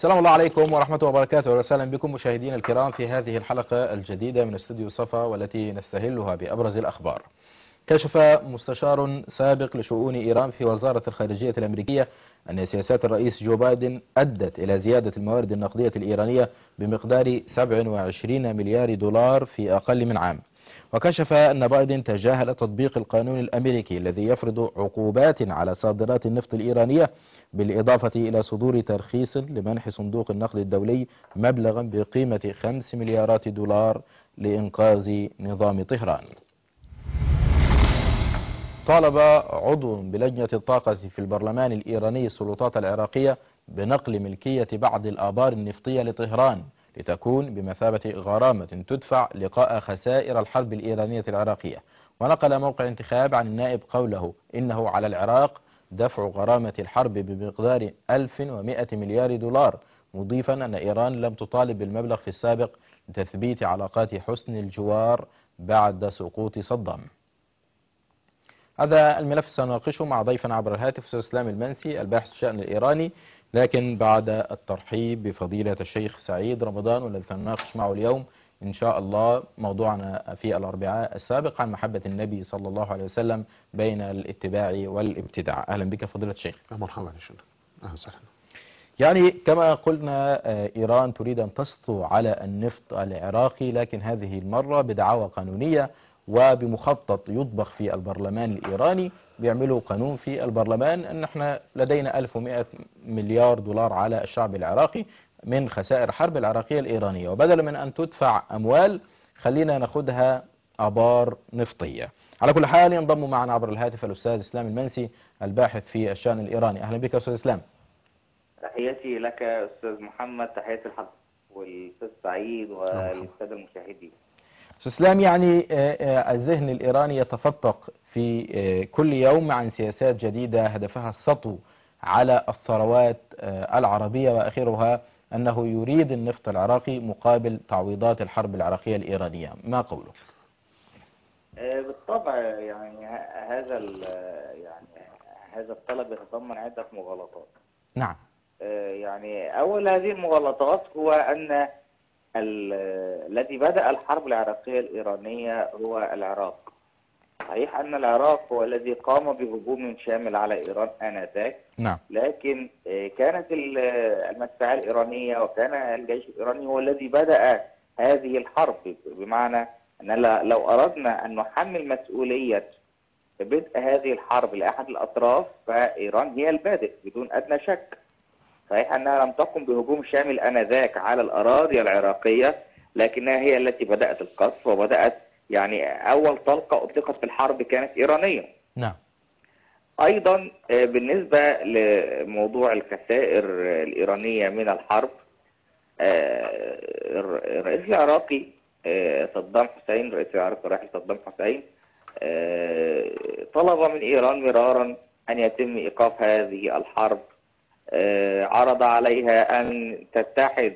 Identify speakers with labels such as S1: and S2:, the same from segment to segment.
S1: السلام الله عليكم ورحمة الله وبركاته وسهلا بكم مشاهدينا الكرام في هذه الحلقة الجديدة من استوديو صفا والتي نستهلها بأبرز الأخبار كشف مستشار سابق لشؤون إيران في وزارة الخارجية الأمريكية أن سياسات الرئيس جو بايدن أدت إلى زيادة الموارد النقدية الإيرانية بمقدار 27 مليار دولار في أقل من عام وكشف أن بايدن تجاهل تطبيق القانون الأمريكي الذي يفرض عقوبات على صادرات النفط الإيرانية بالإضافة إلى صدور ترخيص لمنح صندوق النقد الدولي مبلغا بقيمة 5 مليارات دولار لإنقاذ نظام طهران طالب عضو بلجنة الطاقة في البرلمان الإيراني السلطات العراقية بنقل ملكية بعض الآبار النفطية لطهران لتكون بمثابة غرامة تدفع لقاء خسائر الحرب الإيرانية العراقية ونقل موقع انتخاب عن النائب قوله إنه على العراق دفع غرامة الحرب بمقدار 1100 مليار دولار مضيفا أن إيران لم تطالب بالمبلغ في السابق لتثبيت علاقات حسن الجوار بعد سقوط صدام هذا الملف سنناقشه مع ضيفنا عبر الهاتف أستاذ اسلام المنسي الباحث في الشأن الإيراني لكن بعد الترحيب بفضيلة الشيخ سعيد رمضان والذي سنناقش معه اليوم إن شاء الله موضوعنا في الأربعاء السابق عن محبة النبي صلى الله عليه وسلم بين الاتباع والابتداع أهلا بك فضيلة الشيخ
S2: مرحبا يا شيخ أهلا وسهلا
S1: يعني كما قلنا إيران تريد أن تسطو على النفط العراقي لكن هذه المرة بدعاوى قانونية وبمخطط يطبخ في البرلمان الإيراني بيعملوا قانون في البرلمان أن احنا لدينا 1100 مليار دولار على الشعب العراقي من خسائر حرب العراقية الإيرانية وبدلا من أن تدفع أموال خلينا ناخدها أبار نفطية على كل حال ينضم معنا عبر الهاتف الأستاذ إسلام المنسي الباحث في الشأن الإيراني أهلا بك أستاذ إسلام
S3: تحياتي لك أستاذ محمد تحياتي الحق والأستاذ سعيد والسادة المشاهدين
S1: أستاذ إسلام يعني الذهن الإيراني يتفتق في كل يوم عن سياسات جديدة هدفها السطو على الثروات العربية وآخرها أنه يريد النفط العراقي مقابل تعويضات الحرب العراقية الإيرانية ما قوله؟
S3: بالطبع يعني هذا يعني هذا الطلب يتضمن عدة مغالطات
S1: نعم
S3: يعني أول هذه المغالطات هو أن الذي بدأ الحرب العراقية الإيرانية هو العراق صحيح أن العراق هو الذي قام بهجوم شامل على إيران آنذاك
S1: نعم
S3: لكن كانت المدفعية الإيرانية وكان الجيش الإيراني هو الذي بدأ هذه الحرب بمعنى أن لو أردنا أن نحمل مسؤولية بدء هذه الحرب لأحد الأطراف فإيران هي البادئ بدون أدنى شك صحيح أنها لم تقم بهجوم شامل آنذاك على الأراضي العراقية لكنها هي التي بدأت القصف وبدأت يعني أول طلقة أطلقت في الحرب كانت إيرانية
S1: نعم
S3: أيضا بالنسبة لموضوع الخسائر الإيرانية من الحرب الرئيس العراقي صدام حسين رئيس العراق الراحل صدام حسين طلب من إيران مرارا أن يتم إيقاف هذه الحرب عرض عليها أن تتحد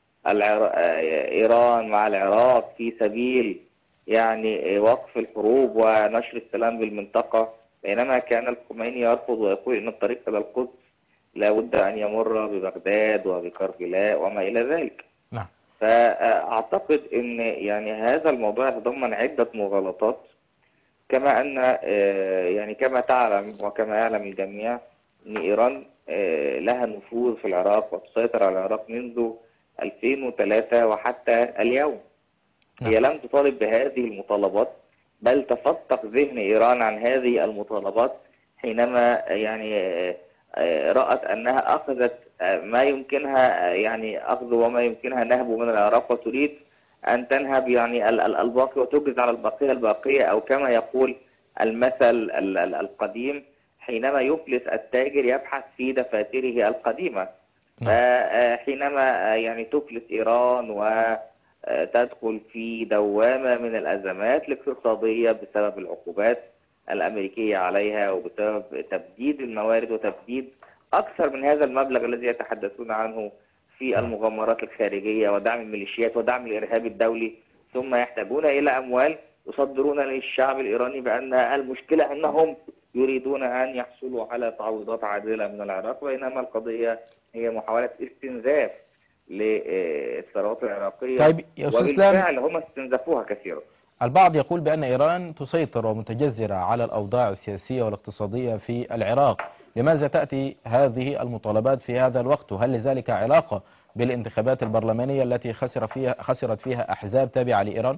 S3: إيران مع العراق في سبيل يعني وقف الحروب ونشر السلام بالمنطقة بينما كان الخميني يرفض ويقول أن الطريق إلى القدس لا بد أن يمر ببغداد وبكربلاء وما إلى ذلك
S1: نعم
S3: فأعتقد أن يعني هذا الموضوع يتضمن عدة مغالطات كما أن يعني كما تعلم وكما يعلم الجميع أن إيران لها نفوذ في العراق وتسيطر على العراق منذ 2003 وحتى اليوم هي لم تطالب بهذه المطالبات بل تفتق ذهن إيران عن هذه المطالبات حينما يعني رأت أنها أخذت ما يمكنها يعني أخذ وما يمكنها نهبه من العراق وتريد أن تنهب يعني الباقي وتجز على البقية الباقية أو كما يقول المثل القديم حينما يفلس التاجر يبحث في دفاتره القديمة فحينما يعني تفلس إيران وتدخل في دوامة من الأزمات الاقتصادية بسبب العقوبات الأمريكية عليها وبسبب تبديد الموارد وتبديد أكثر من هذا المبلغ الذي يتحدثون عنه في المغامرات الخارجية ودعم الميليشيات ودعم الإرهاب الدولي ثم يحتاجون إلى أموال يصدرون للشعب الإيراني بأن المشكلة أنهم يريدون أن يحصلوا على تعويضات عادلة من العراق بينما القضية هي محاولة استنزاف للثروات العراقية
S1: طيب يا أستاذ إسلام
S3: وبالفعل هم استنزفوها كثيرا
S1: البعض يقول بأن إيران تسيطر ومتجذرة على الأوضاع السياسية والاقتصادية في العراق لماذا تأتي هذه المطالبات في هذا الوقت وهل لذلك علاقة بالانتخابات البرلمانية التي خسر فيها خسرت فيها أحزاب تابعة لإيران؟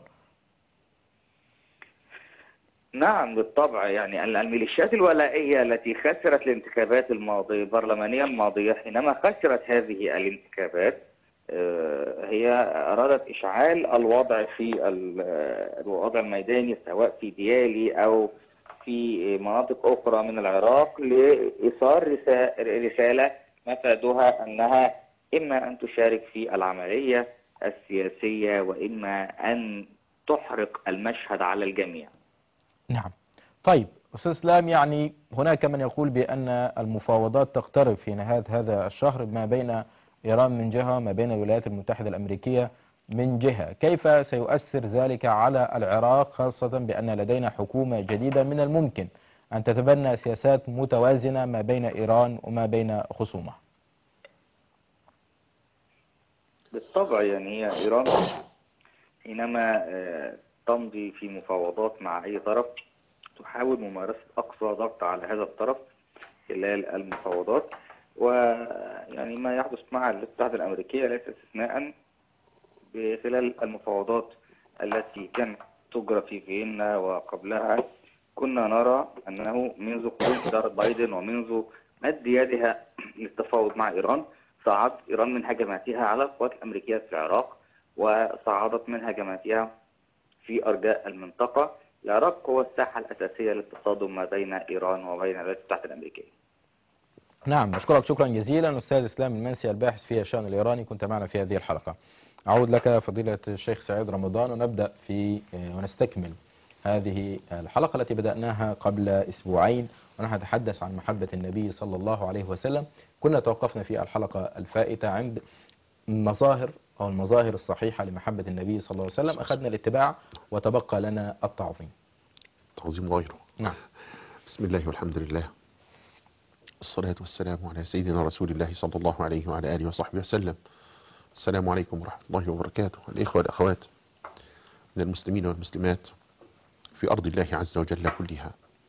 S3: نعم بالطبع يعني الميليشيات الولائية التي خسرت الانتخابات الماضية البرلمانية الماضية حينما خسرت هذه الانتخابات آه، هي أرادت إشعال الوضع في ال- آه، الوضع الميداني سواء في ديالي أو في مناطق أخرى من العراق لإيصال رسا- رسالة مفادها أنها إما أن تشارك في العملية السياسية وإما أن تحرق المشهد على الجميع
S1: نعم طيب أستاذ إسلام يعني هناك من يقول بأن المفاوضات تقترب في نهاية هذا الشهر ما بين إيران من جهة ما بين الولايات المتحدة الأمريكية من جهة كيف سيؤثر ذلك على العراق خاصة بأن لدينا حكومة جديدة من الممكن أن تتبنى سياسات متوازنة ما بين إيران وما بين خصومها
S3: بالطبع يعني هي إيران حينما آه، تمضي في مفاوضات مع أي طرف تحاول ممارسة أقصى ضغط على هذا الطرف خلال المفاوضات ويعني ما يحدث مع الولايات المتحدة الأمريكية ليس استثناء خلال المفاوضات التي كانت تجرى في فيينا وقبلها كنا نرى أنه منذ قدوم إدارة بايدن ومنذ مد يدها للتفاوض مع إيران صعد إيران من هجماتها على القوات الأمريكية في العراق وصعدت من هجماتها في أرجاء المنطقة العراق هو الساحة الأساسية للتصادم ما بين إيران وبين الولايات المتحدة الأمريكية
S1: نعم أشكرك شكرا جزيلا أستاذ إسلام المنسي الباحث في الشأن الإيراني كنت معنا في هذه الحلقة أعود لك فضيلة الشيخ سعيد رمضان ونبدأ في ونستكمل هذه الحلقة التي بدأناها قبل أسبوعين ونحن نتحدث عن محبة النبي صلى الله عليه وسلم كنا توقفنا في الحلقة الفائتة عند مظاهر أو المظاهر الصحيحة لمحبة النبي صلى الله عليه وسلم أخذنا الاتباع وتبقى لنا التعظيم
S2: تعظيم غيره
S1: نعم
S2: بسم الله والحمد لله الصلاة والسلام على سيدنا رسول الله صلى الله عليه وعلى آله وصحبه وسلم السلام عليكم ورحمة الله وبركاته الإخوة والأخوات من المسلمين والمسلمات في أرض الله عز وجل كلها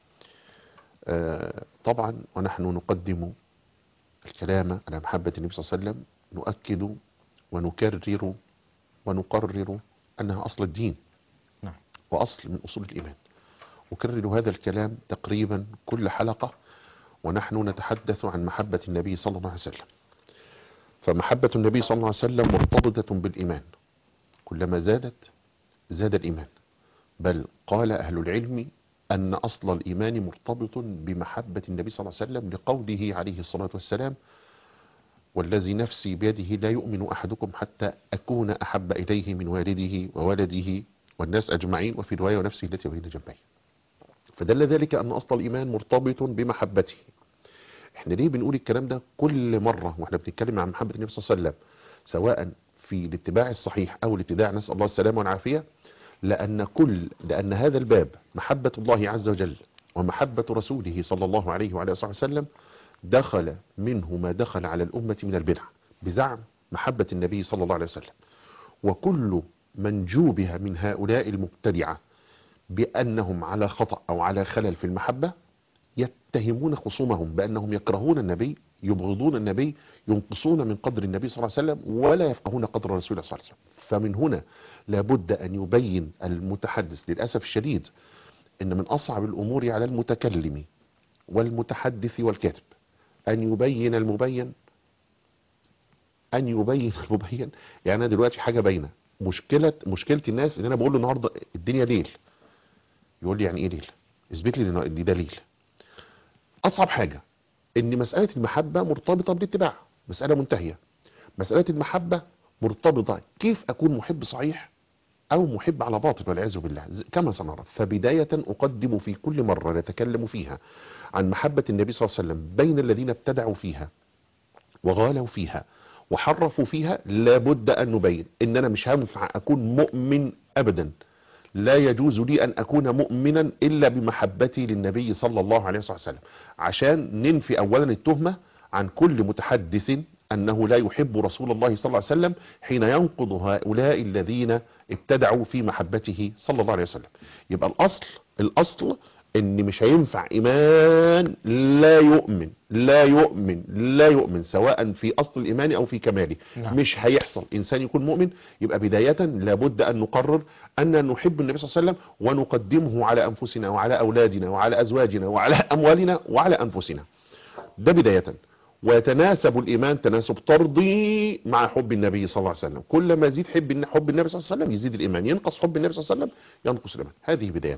S2: آه، طبعا ونحن نقدم الكلام على محبة النبي صلى الله عليه وسلم نؤكد ونكرر ونقرر أنها أصل الدين
S1: نعم.
S2: وأصل من أصول الإيمان أكرر هذا الكلام تقريبا كل حلقة ونحن نتحدث عن محبة النبي صلى الله عليه وسلم فمحبة النبي صلى الله عليه وسلم مرتبطة بالإيمان كلما زادت زاد الإيمان بل قال أهل العلم أن أصل الإيمان مرتبط بمحبة النبي صلى الله عليه وسلم لقوله عليه الصلاة والسلام والذي نفسي بيده لا يؤمن أحدكم حتى أكون أحب إليه من والده وولده والناس أجمعين وفي رواية ونفسه التي بين جنبيه فدل ذلك أن أصل الإيمان مرتبط بمحبته احنا ليه بنقول الكلام ده كل مرة واحنا بنتكلم عن محبة النبي صلى الله عليه وسلم سواء في الاتباع الصحيح أو الابتداع نسأل الله السلامة والعافية لأن كل لأن هذا الباب محبة الله عز وجل ومحبة رسوله صلى الله عليه وعلى آله وسلم دخل منه ما دخل على الأمة من البدع بزعم محبة النبي صلى الله عليه وسلم وكل من جوبها من هؤلاء المبتدعة بأنهم على خطأ أو على خلل في المحبة يتهمون خصومهم بأنهم يكرهون النبي يبغضون النبي ينقصون من قدر النبي صلى الله عليه وسلم ولا يفقهون قدر رسول الله صلى الله عليه وسلم فمن هنا لابد أن يبين المتحدث للأسف الشديد أن من أصعب الأمور على المتكلم والمتحدث والكاتب أن يبين المبين أن يبين المبين يعني أنا دلوقتي حاجة باينة مشكلة مشكلة الناس إن أنا بقول له النهاردة الدنيا ليل يقول لي يعني إيه ليل اثبت لي إن ده ليل أصعب حاجة إن مسألة المحبة مرتبطة بالاتباع مسألة منتهية مسألة المحبة مرتبطة كيف أكون محب صحيح أو محب على باطل والعياذ بالله كما سنرى فبداية أقدم في كل مرة نتكلم فيها عن محبة النبي صلى الله عليه وسلم بين الذين ابتدعوا فيها وغالوا فيها وحرفوا فيها لابد أن نبين إن أنا مش هنفع أكون مؤمن أبدا لا يجوز لي أن أكون مؤمنا إلا بمحبتي للنبي صلى الله عليه وسلم عشان ننفي أولا التهمة عن كل متحدث أنه لا يحب رسول الله صلى الله عليه وسلم حين ينقض هؤلاء الذين ابتدعوا في محبته صلى الله عليه وسلم يبقى الأصل الأصل ان مش هينفع ايمان لا يؤمن لا يؤمن لا يؤمن سواء في اصل الايمان او في كماله
S1: نعم.
S2: مش هيحصل انسان يكون مؤمن يبقى بداية لابد ان نقرر ان نحب النبي صلى الله عليه وسلم ونقدمه على انفسنا وعلى اولادنا وعلى ازواجنا وعلى اموالنا وعلى انفسنا ده بداية ويتناسب الايمان تناسب طردي مع حب النبي صلى الله عليه وسلم كل ما يزيد حب حب النبي صلى الله عليه وسلم يزيد الايمان ينقص حب النبي صلى الله عليه وسلم ينقص الايمان هذه بداية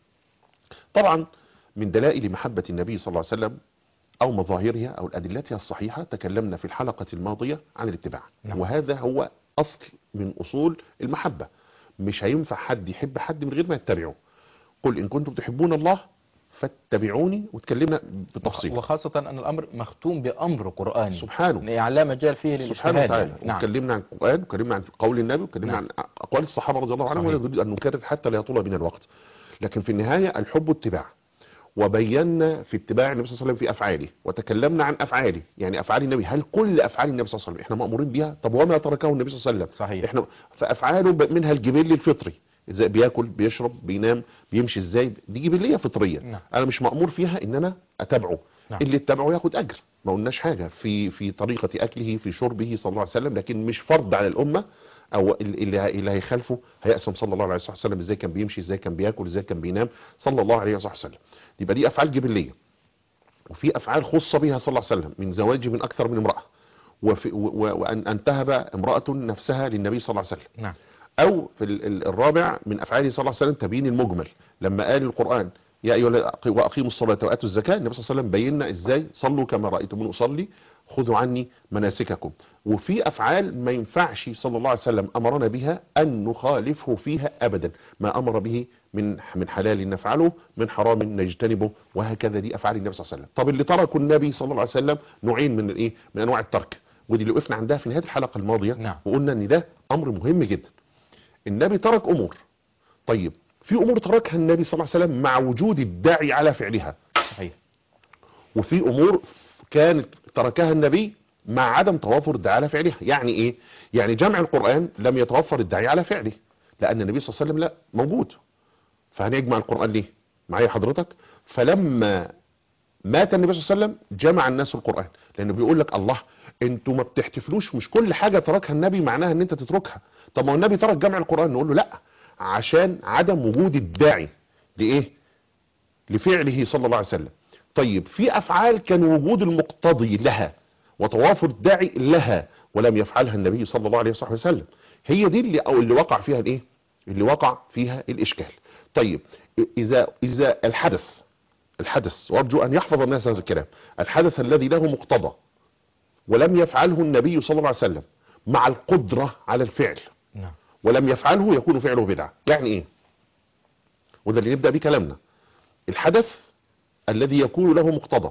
S2: طبعا من دلائل محبة النبي صلى الله عليه وسلم أو مظاهرها أو أدلتها الصحيحة تكلمنا في الحلقة الماضية عن الاتباع
S1: نعم.
S2: وهذا هو أصل من أصول المحبة مش هينفع حد يحب حد من غير ما يتبعه قل إن كنتم تحبون الله فاتبعوني وتكلمنا بالتفصيل
S1: وخاصة أن الأمر مختوم بأمر قرآني
S2: سبحانه
S1: يعني لا مجال فيه
S2: سبحانه
S1: للاجتهاد
S2: وتعالى
S1: يعني. نعم
S2: وتكلمنا عن القرآن وتكلمنا عن قول النبي وتكلمنا
S1: نعم.
S2: عن أقوال الصحابة رضي الله عنهم
S1: صحيح.
S2: ولا نريد أن نكرر حتى لا يطول بنا الوقت لكن في النهاية الحب اتباع وبينا في اتباع النبي صلى الله عليه وسلم في أفعاله وتكلمنا عن أفعاله يعني أفعال النبي هل كل أفعال النبي صلى الله عليه وسلم احنا مأمورين بها طب وما تركه النبي صلى الله عليه وسلم
S1: صحيح
S2: احنا فأفعاله ب- منها الجبال الفطري ازاي بياكل بيشرب بينام بيمشي ازاي دي جبلية فطرية
S1: نعم.
S2: انا مش مأمور فيها ان انا اتبعه
S1: نعم.
S2: اللي اتبعه ياخد اجر ما قلناش حاجة في في طريقة اكله في شربه صلى الله عليه وسلم لكن مش فرض على الامة او اللي اللي هيخالفه هيقسم صلى الله عليه وسلم ازاي كان بيمشي ازاي كان بياكل ازاي كان بينام صلى الله عليه وسلم يبقى دي افعال جبلية وفي افعال خص بها صلى الله عليه وسلم من زواجه من اكثر من امرأة وفي و- و- وان ان تهب امرأة نفسها للنبي صلى الله عليه وسلم
S1: نعم
S2: او في ال- ال- الرابع من افعاله صلى الله عليه وسلم تبيين المجمل لما قال القرآن يا ايها الذين أقي- واقيموا الصلاة واتوا الزكاة النبي صلى الله عليه وسلم بينا ازاي صلوا كما رأيتموني اصلي خذوا عني مناسككم وفي افعال ما ينفعش صلى الله عليه وسلم امرنا بها ان نخالفه فيها ابدا ما امر به من من حلال نفعله من حرام نجتنبه وهكذا دي افعال النبي صلى الله عليه وسلم طب اللي تركوا النبي صلى الله عليه وسلم نوعين من الايه من انواع الترك ودي اللي وقفنا عندها في نهايه الحلقه الماضيه
S1: نعم.
S2: وقلنا ان ده امر مهم جدا النبي ترك امور طيب في امور تركها النبي صلى الله عليه وسلم مع وجود الداعي على فعلها
S1: صحيح
S2: وفي امور كانت تركها النبي مع عدم توافر الداعي على فعلها يعني ايه يعني جمع القرآن لم يتوفر الداعي على فعله لان النبي صلى الله عليه وسلم لا موجود فهنجمع القرآن ليه معايا حضرتك فلما مات النبي صلى الله عليه وسلم جمع الناس القرآن لانه بيقول لك الله انتوا ما بتحتفلوش مش كل حاجة تركها النبي معناها ان انت تتركها طب ما هو النبي ترك جمع القرآن نقول له لا عشان عدم وجود الداعي لايه لفعله صلى الله عليه وسلم طيب في افعال كان وجود المقتضي لها وتوافر الداعي لها ولم يفعلها النبي صلى الله عليه وصحبه وسلم هي دي اللي او اللي وقع فيها الايه اللي وقع فيها الاشكال طيب اذا اذا الحدث الحدث وارجو ان يحفظ الناس هذا الكلام الحدث الذي له مقتضى ولم يفعله النبي صلى الله عليه وسلم مع القدرة على الفعل
S1: نعم
S2: ولم يفعله يكون فعله بدعة يعني ايه وده اللي نبدأ بيه كلامنا الحدث الذي يكون له مقتضى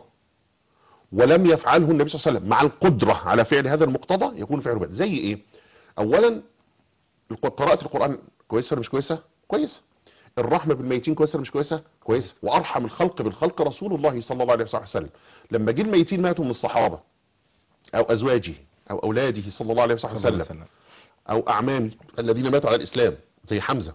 S2: ولم يفعله النبي صلى الله عليه وسلم مع القدرة على فعل هذا المقتضى يكون فعله بدعة زي ايه اولا الق- قراءة القرآن كويسة ولا مش كويسة كويسة الرحمة بالميتين كويسة ولا مش كويسة كويسة وارحم الخلق بالخلق رسول الله صلى الله عليه وسلم لما جه الميتين ماتوا من الصحابة او ازواجه او اولاده صلى الله عليه
S1: صلى الله عليه
S2: وسلم
S1: وسلم
S2: او اعمامي الذين ماتوا على الاسلام زي حمزة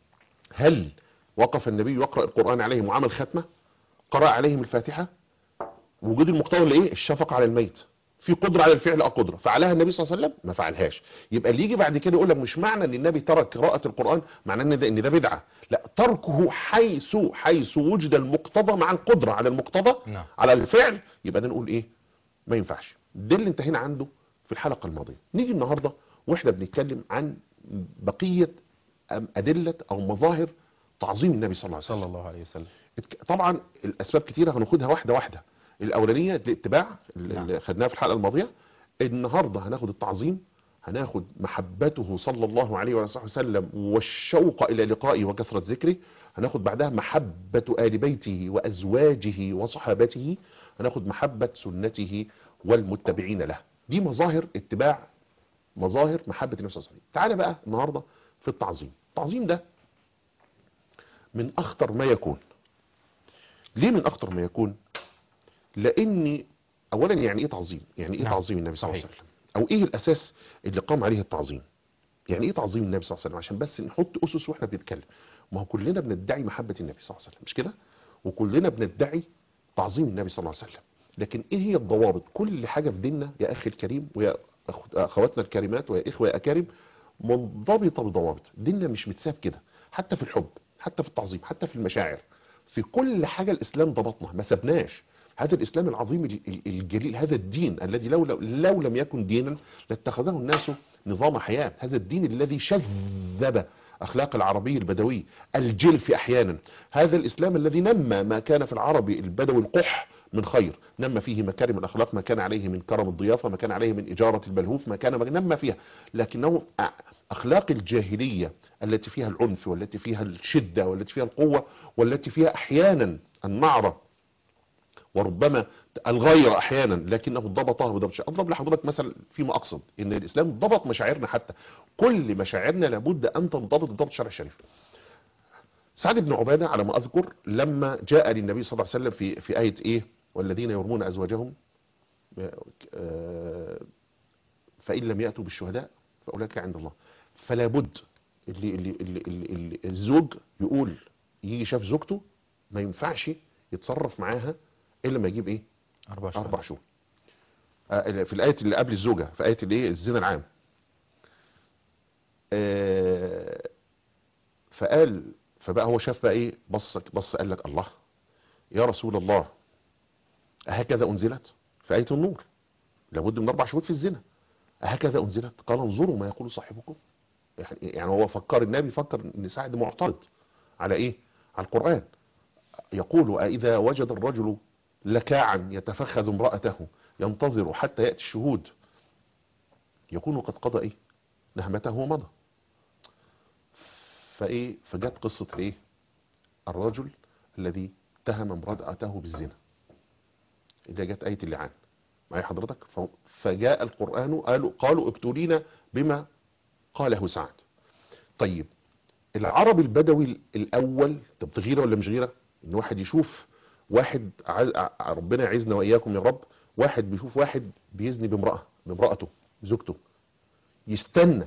S2: هل وقف النبي يقرأ القرآن عليهم وعمل ختمة قرأ عليهم الفاتحة وجود المقتضى لايه الشفقة على الميت في قدرة على الفعل اه قدرة فعلها النبي صلى الله عليه وسلم ما فعلهاش يبقى اللي يجي بعد كده يقول لك مش معنى ان النبي ترك قراءة القرآن معناه ان ده ان ده بدعة لا تركه حيث حيث وجد المقتضى مع القدرة على المقتضى
S1: نعم
S2: على الفعل يبقى ده نقول ايه ما ينفعش ده اللي انتهينا عنده في الحلقة الماضية نيجي النهاردة واحنا بنتكلم عن بقية أم- أدلة أو مظاهر تعظيم النبي صلى الله عليه وسلم
S1: صلى الله عليه وسلم
S2: اتك- طبعا الأسباب كتيرة هناخدها واحدة واحدة الأولانية الاتباع اللي
S1: نعم.
S2: اللي خدناها في الحلقة الماضية النهاردة هناخد التعظيم هناخد محبته صلى الله عليه وصحبه وسلم والشوق إلى لقائه وكثرة ذكره هناخد بعدها محبة آل بيته وأزواجه وصحابته هناخد محبة سنته والمتبعين له دي مظاهر اتباع مظاهر محبة النبي صلى الله عليه وسلم تعالى بقى النهاردة في التعظيم التعظيم ده من أخطر ما يكون ليه من أخطر ما يكون لأني أولا يعني إيه تعظيم يعني إيه
S1: نعم.
S2: تعظيم النبي صلى الله
S1: صحيح.
S2: عليه وسلم او ايه الاساس اللي قام عليه التعظيم يعني ايه تعظيم النبي صلى الله عليه وسلم عشان بس نحط اسس واحنا بنتكلم ما هو كلنا بندعي محبه النبي صلى الله عليه وسلم مش كده وكلنا بندعي تعظيم النبي صلى الله عليه وسلم لكن ايه هي الضوابط كل حاجه في ديننا يا اخي الكريم ويا أخ- اخواتنا الكريمات ويا اخوه يا اكارم منضبطه بضوابط ديننا مش متساب كده حتى في الحب حتى في التعظيم حتى في المشاعر في كل حاجه الاسلام ضبطنا ما سبناش هذا الاسلام العظيم ال- ال- الجليل هذا الدين الذي لو لو, لو لم يكن دينا لاتخذه الناس نظام حياه هذا الدين الذي شذب اخلاق العربي البدوي الجلف احيانا هذا الاسلام الذي نمى ما كان في العربي البدوي القح من خير نمى فيه مكارم الاخلاق ما كان عليه من كرم الضيافه ما كان عليه من اجاره البلهوف ما كان نمى فيها لكنه أ- اخلاق الجاهليه التي فيها العنف والتي فيها الشده والتي فيها القوه والتي فيها احيانا النعره وربما الغير احيانا لكنه ضبطها بضبط شيء. اضرب لحضرتك مثلا فيما اقصد ان الاسلام ضبط مشاعرنا حتى كل مشاعرنا لابد ان تنضبط بضبط الشرع الشريف سعد بن عباده على ما اذكر لما جاء للنبي صلى الله عليه وسلم في في ايه ايه والذين يرمون ازواجهم آه، فان لم ياتوا بالشهداء فاولئك عند الله فلا بد اللي اللي اللي اللي اللي الزوج يقول يجي شاف زوجته ما ينفعش يتصرف معاها الا لما يجيب ايه
S1: أربع شهور
S2: اربع شهور آه، في الايه اللي قبل الزوجه في ايه الايه الزنا العام آه، فقال فبقى هو شاف بقى ايه بص بص قال لك الله يا رسول الله هكذا انزلت في ايه النور لابد من اربع شهود في الزنا هكذا انزلت قال انظروا ما يقول صاحبكم يعني يعني هو فكر النبي فكر ان سعد معترض على ايه على القران يقول أإذا وجد الرجل لكاعا يتفخذ امرأته ينتظر حتى يأتي الشهود يكون قد قضى إيه نهمته ومضى فإيه فجت قصة إيه الرجل الذي اتهم امرأته بالزنا إذا جت آية اللعان معايا حضرتك ف- فجاء القرآن قالوا قالوا ابتلينا بما قاله سعد طيب العربي البدوي الاول طب غيره ولا مش غيره ان واحد يشوف واحد عز... ع- ربنا يعزنا واياكم يا رب واحد بيشوف واحد بيزني بامراه بامراته بزوجته يستنى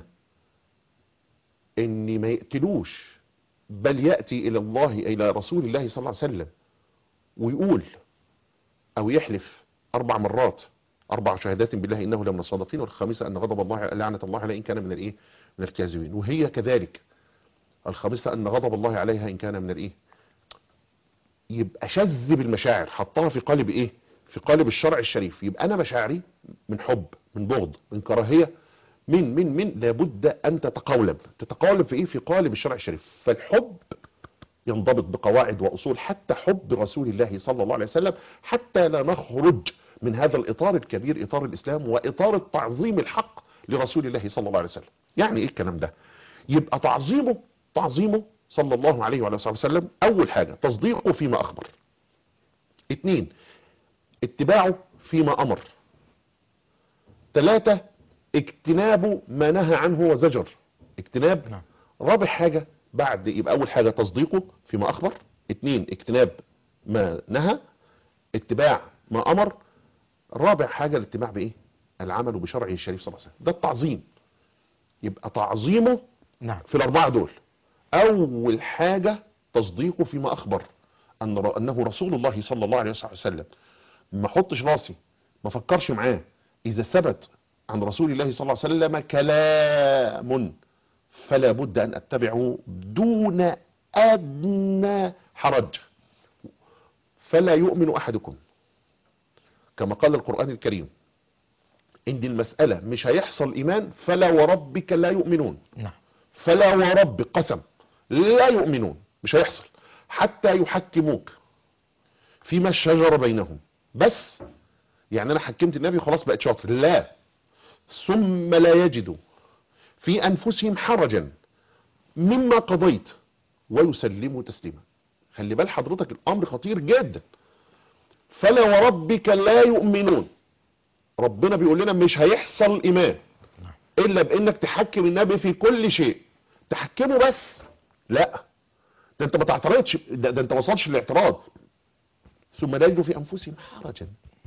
S2: ان ما يقتلوش بل ياتي الى الله الى رسول الله صلى الله عليه وسلم ويقول او يحلف اربع مرات اربع شهادات بالله انه لمن الصادقين والخامسه ان غضب الله لعنه الله عليه ان كان من الايه من الكاذبين وهي كذلك الخامسة أن غضب الله عليها إن كان من الإيه يبقى شذ بالمشاعر حطها في قالب إيه في قالب الشرع الشريف يبقى أنا مشاعري من حب من بغض من كراهية من من من لابد أن تتقولب تتقولب في إيه في قالب الشرع الشريف فالحب ينضبط بقواعد وأصول حتى حب رسول الله صلى الله عليه وسلم حتى لا نخرج من هذا الإطار الكبير إطار الإسلام وإطار التعظيم الحق لرسول الله صلى الله عليه وسلم يعني إيه الكلام ده يبقى تعظيمه تعظيمه صلى الله عليه وعلى اله وسلم اول حاجه تصديقه فيما اخبر اتنين اتباعه فيما امر ثلاثة اجتناب ما نهى عنه وزجر اجتناب
S1: نعم.
S2: رابع حاجة بعد يبقى اول حاجة تصديقه فيما اخبر اتنين اجتناب ما نهى اتباع ما امر رابع حاجة الاتباع بايه العمل بشرعه الشريف صلى الله عليه وسلم ده التعظيم يبقى تعظيمه
S1: نعم
S2: في الأربعة دول أول حاجة تصديقه فيما أخبر أن ر- أنه رسول الله صلى الله عليه وسلم ما احطش راسي ما فكرش معاه إذا ثبت عن رسول الله صلى الله عليه وسلم كلام فلا بد أن أتبعه دون أدنى حرج فلا يؤمن أحدكم كما قال القرآن الكريم إن دي المسألة مش هيحصل إيمان فلا وربك لا يؤمنون
S1: نعم
S2: فلا ورب قسم لا يؤمنون مش هيحصل حتى يحكموك فيما شجر بينهم بس يعني انا حكمت النبي خلاص بقت شاطر لا ثم لا يجدوا في انفسهم حرجا مما قضيت ويسلموا تسليما خلي بال حضرتك الامر خطير جدا فلا وربك لا يؤمنون ربنا بيقول لنا مش هيحصل ايمان الا بانك تحكم النبي في كل شيء تحكمه بس لا ده انت ما تعترضش ده, ده انت ما وصلش للاعتراض ثم لا يجدوا في انفسهم حرجا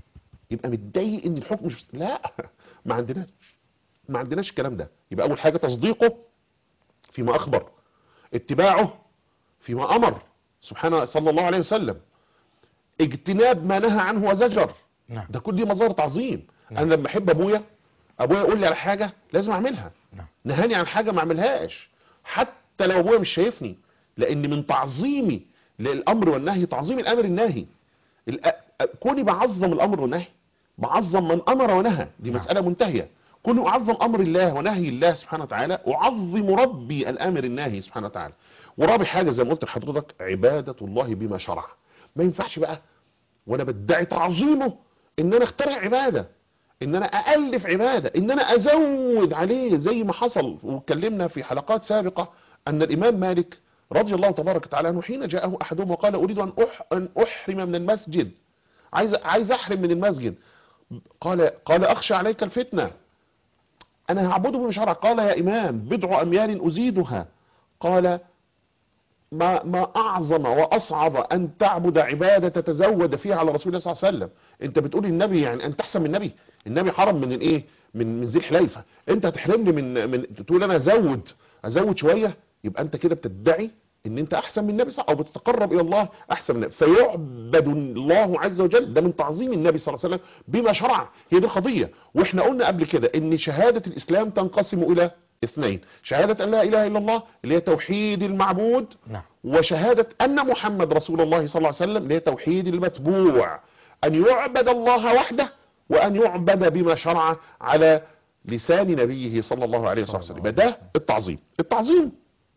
S2: يبقى متضايق ان الحكم مش لا ما عندناش ما عندناش الكلام ده يبقى اول حاجه تصديقه فيما اخبر اتباعه فيما امر سبحانه صلى الله عليه وسلم اجتناب ما نهى عنه وزجر
S1: نعم
S2: ده كل دي مظاهر تعظيم
S1: نعم.
S2: انا لما احب ابويا ابويا يقول لي على حاجه لازم اعملها
S1: نعم
S2: نهاني عن حاجه ما اعملهاش حتى لو ابويا مش شايفني لان من تعظيمي للامر والنهي تعظيم الامر الناهي الأ- كوني بعظم الامر والنهي بعظم من امر ونهى دي
S1: نعم.
S2: مساله منتهيه كوني اعظم امر الله ونهي الله سبحانه وتعالى اعظم ربي الامر الناهي سبحانه وتعالى ورابع حاجه زي ما قلت لحضرتك عباده الله بما شرع ما ينفعش بقى وانا بدعي تعظيمه ان انا اخترع عباده ان انا الف عباده ان انا ازود عليه زي ما حصل واتكلمنا في حلقات سابقه ان الامام مالك رضي الله تبارك وتعالى عنه حين جاءه احدهم وقال اريد ان أح ان احرم من المسجد عايز عايز احرم من المسجد قال قال اخشى عليك الفتنه انا هعبده بما شرع قال يا امام بضع اميال ازيدها قال ما ما اعظم واصعب ان تعبد عباده تتزود فيها على رسول الله صلى الله عليه وسلم انت بتقول النبي يعني انت احسن من النبي النبي حرم من الايه من من ذي الحليفه انت هتحرمني من من تقول انا ازود ازود شويه يبقى انت كده بتدعي ان انت احسن من النبي صح او بتتقرب الى الله احسن من النبي فيعبد الله عز وجل ده من تعظيم النبي صلى الله عليه وسلم بما شرع هي دي القضيه واحنا قلنا قبل كده ان شهاده الاسلام تنقسم الى اثنين شهاده ان لا اله الا الله اللي هي توحيد المعبود
S1: نعم
S2: وشهادة أن محمد رسول الله صلى الله عليه وسلم اللي هي توحيد المتبوع أن يعبد الله وحده وأن يعبد بما شرع على لسان نبيه صلى الله عليه وسلم يبقى ده التعظيم التعظيم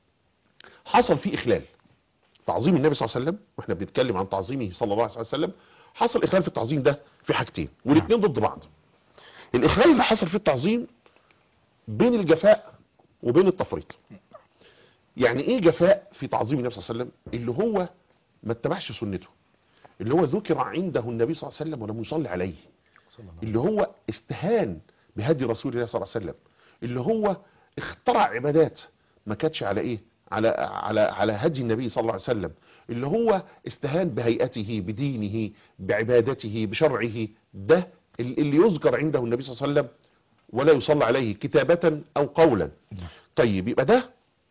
S2: حصل فيه إخلال تعظيم النبي صلى الله عليه وسلم واحنا بنتكلم عن تعظيمه صلى الله عليه وسلم حصل إخلال في التعظيم ده في حاجتين والاثنين ضد بعض الإخلال اللي حصل في التعظيم بين الجفاء وبين التفريط يعني ايه جفاء في تعظيم النبي صلى الله عليه وسلم اللي هو ما اتبعش سنته اللي هو ذكر عنده النبي صلى الله عليه وسلم ولم يصلي عليه
S1: صلى الله
S2: اللي هو استهان بهدي رسول الله صلى الله عليه وسلم اللي هو اخترع عبادات ما كانتش على ايه على على على هدي النبي صلى الله عليه وسلم اللي هو استهان بهيئته بدينه بعبادته بشرعه ده اللي يذكر عنده النبي صلى الله عليه وسلم ولا يصلى عليه كتابة او قولا طيب يبقى ده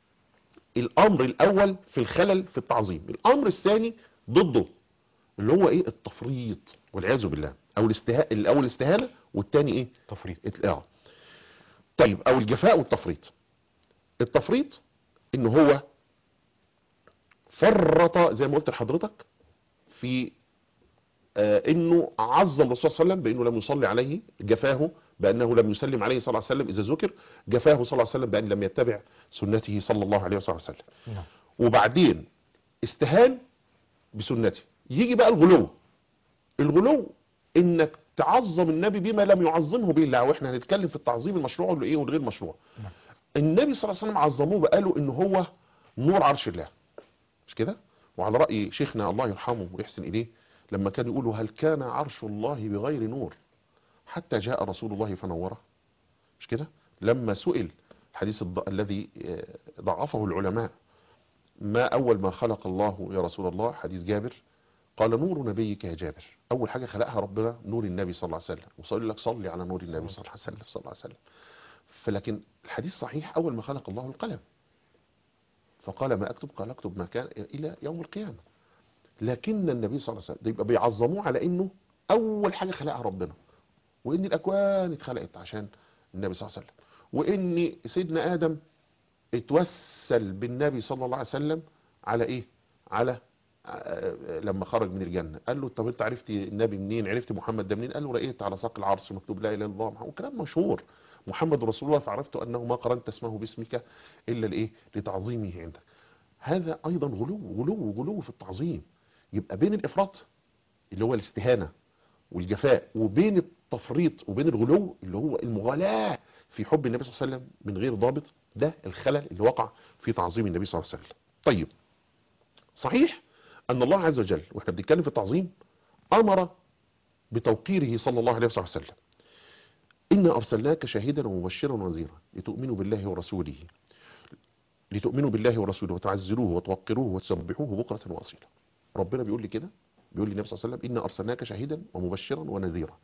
S2: الامر الاول في الخلل في التعظيم الامر الثاني ضده اللي هو ايه التفريط والعياذ بالله او الاستهاء الاول الاستهانه والثاني ايه
S1: تفريط
S2: ات- اه طيب او الجفاء والتفريط التفريط ان هو فرط زي ما قلت لحضرتك في آه انه عظم الرسول صلى الله عليه وسلم بانه لم يصلي عليه جفاه بانه لم يسلم عليه صلى الله عليه وسلم اذا ذكر جفاه صلى الله عليه وسلم بان لم يتبع سنته صلى الله عليه وسلم
S1: نعم
S2: وبعدين استهان بسنته يجي بقى الغلو الغلو انك تعظم النبي بما لم يعظمه به الله واحنا هنتكلم في التعظيم المشروع والايه والغير مشروع
S1: نعم.
S2: النبي صلى الله عليه وسلم عظموه بقالوا ان هو نور عرش الله مش كده وعلى راي شيخنا الله يرحمه ويحسن اليه لما كان يقولوا هل كان عرش الله بغير نور حتى جاء رسول الله فنوره مش كده لما سئل الحديث الض... الذي آه، ضعفه العلماء ما أول ما خلق الله يا رسول الله حديث جابر قال نور نبيك يا جابر أول حاجة خلقها ربنا نور النبي صلى الله عليه وسلم وصلي لك صلي على نور النبي صلى الله عليه وسلم صلى الله عليه وسلم فلكن الحديث صحيح أول ما خلق الله القلم فقال ما أكتب قال اكتب ما كان إلى يوم القيامة لكن النبي صلى الله عليه وسلم ده يبقى بيعظموه على إنه أول حاجة خلقها ربنا وإن الأكوان اتخلقت عشان النبي صلى الله عليه وسلم وإن سيدنا آدم اتوسل بالنبي صلى الله عليه وسلم على ايه على آه، لما خرج من الجنة قال له طب انت عرفت النبي منين عرفت محمد ده منين قال له رأيت على ساق العرش مكتوب لا اله الا الله محمد وكلام مشهور محمد رسول الله فعرفت انه ما قرنت اسمه باسمك الا لايه لتعظيمه عندك هذا ايضا غلو غلو غلو في التعظيم يبقى بين الافراط اللي هو الاستهانة والجفاء وبين التفريط وبين الغلو اللي هو المغالاة في حب النبي صلى الله عليه وسلم من غير ضابط ده الخلل اللي وقع في تعظيم النبي صلى الله عليه وسلم طيب صحيح أن الله عز وجل وإحنا بنتكلم في التعظيم أمر بتوقيره صلى الله عليه وسلم إنا أرسلناك شاهدا ومبشرا ونذيرا لتؤمنوا بالله ورسوله لتؤمنوا بالله ورسوله وتعزروه وتوقروه وتسبحوه بكرة وأصيلا ربنا بيقول لي كده بيقول لي النبي صلى الله عليه وسلم إنا أرسلناك شاهدا ومبشرا ونذيرا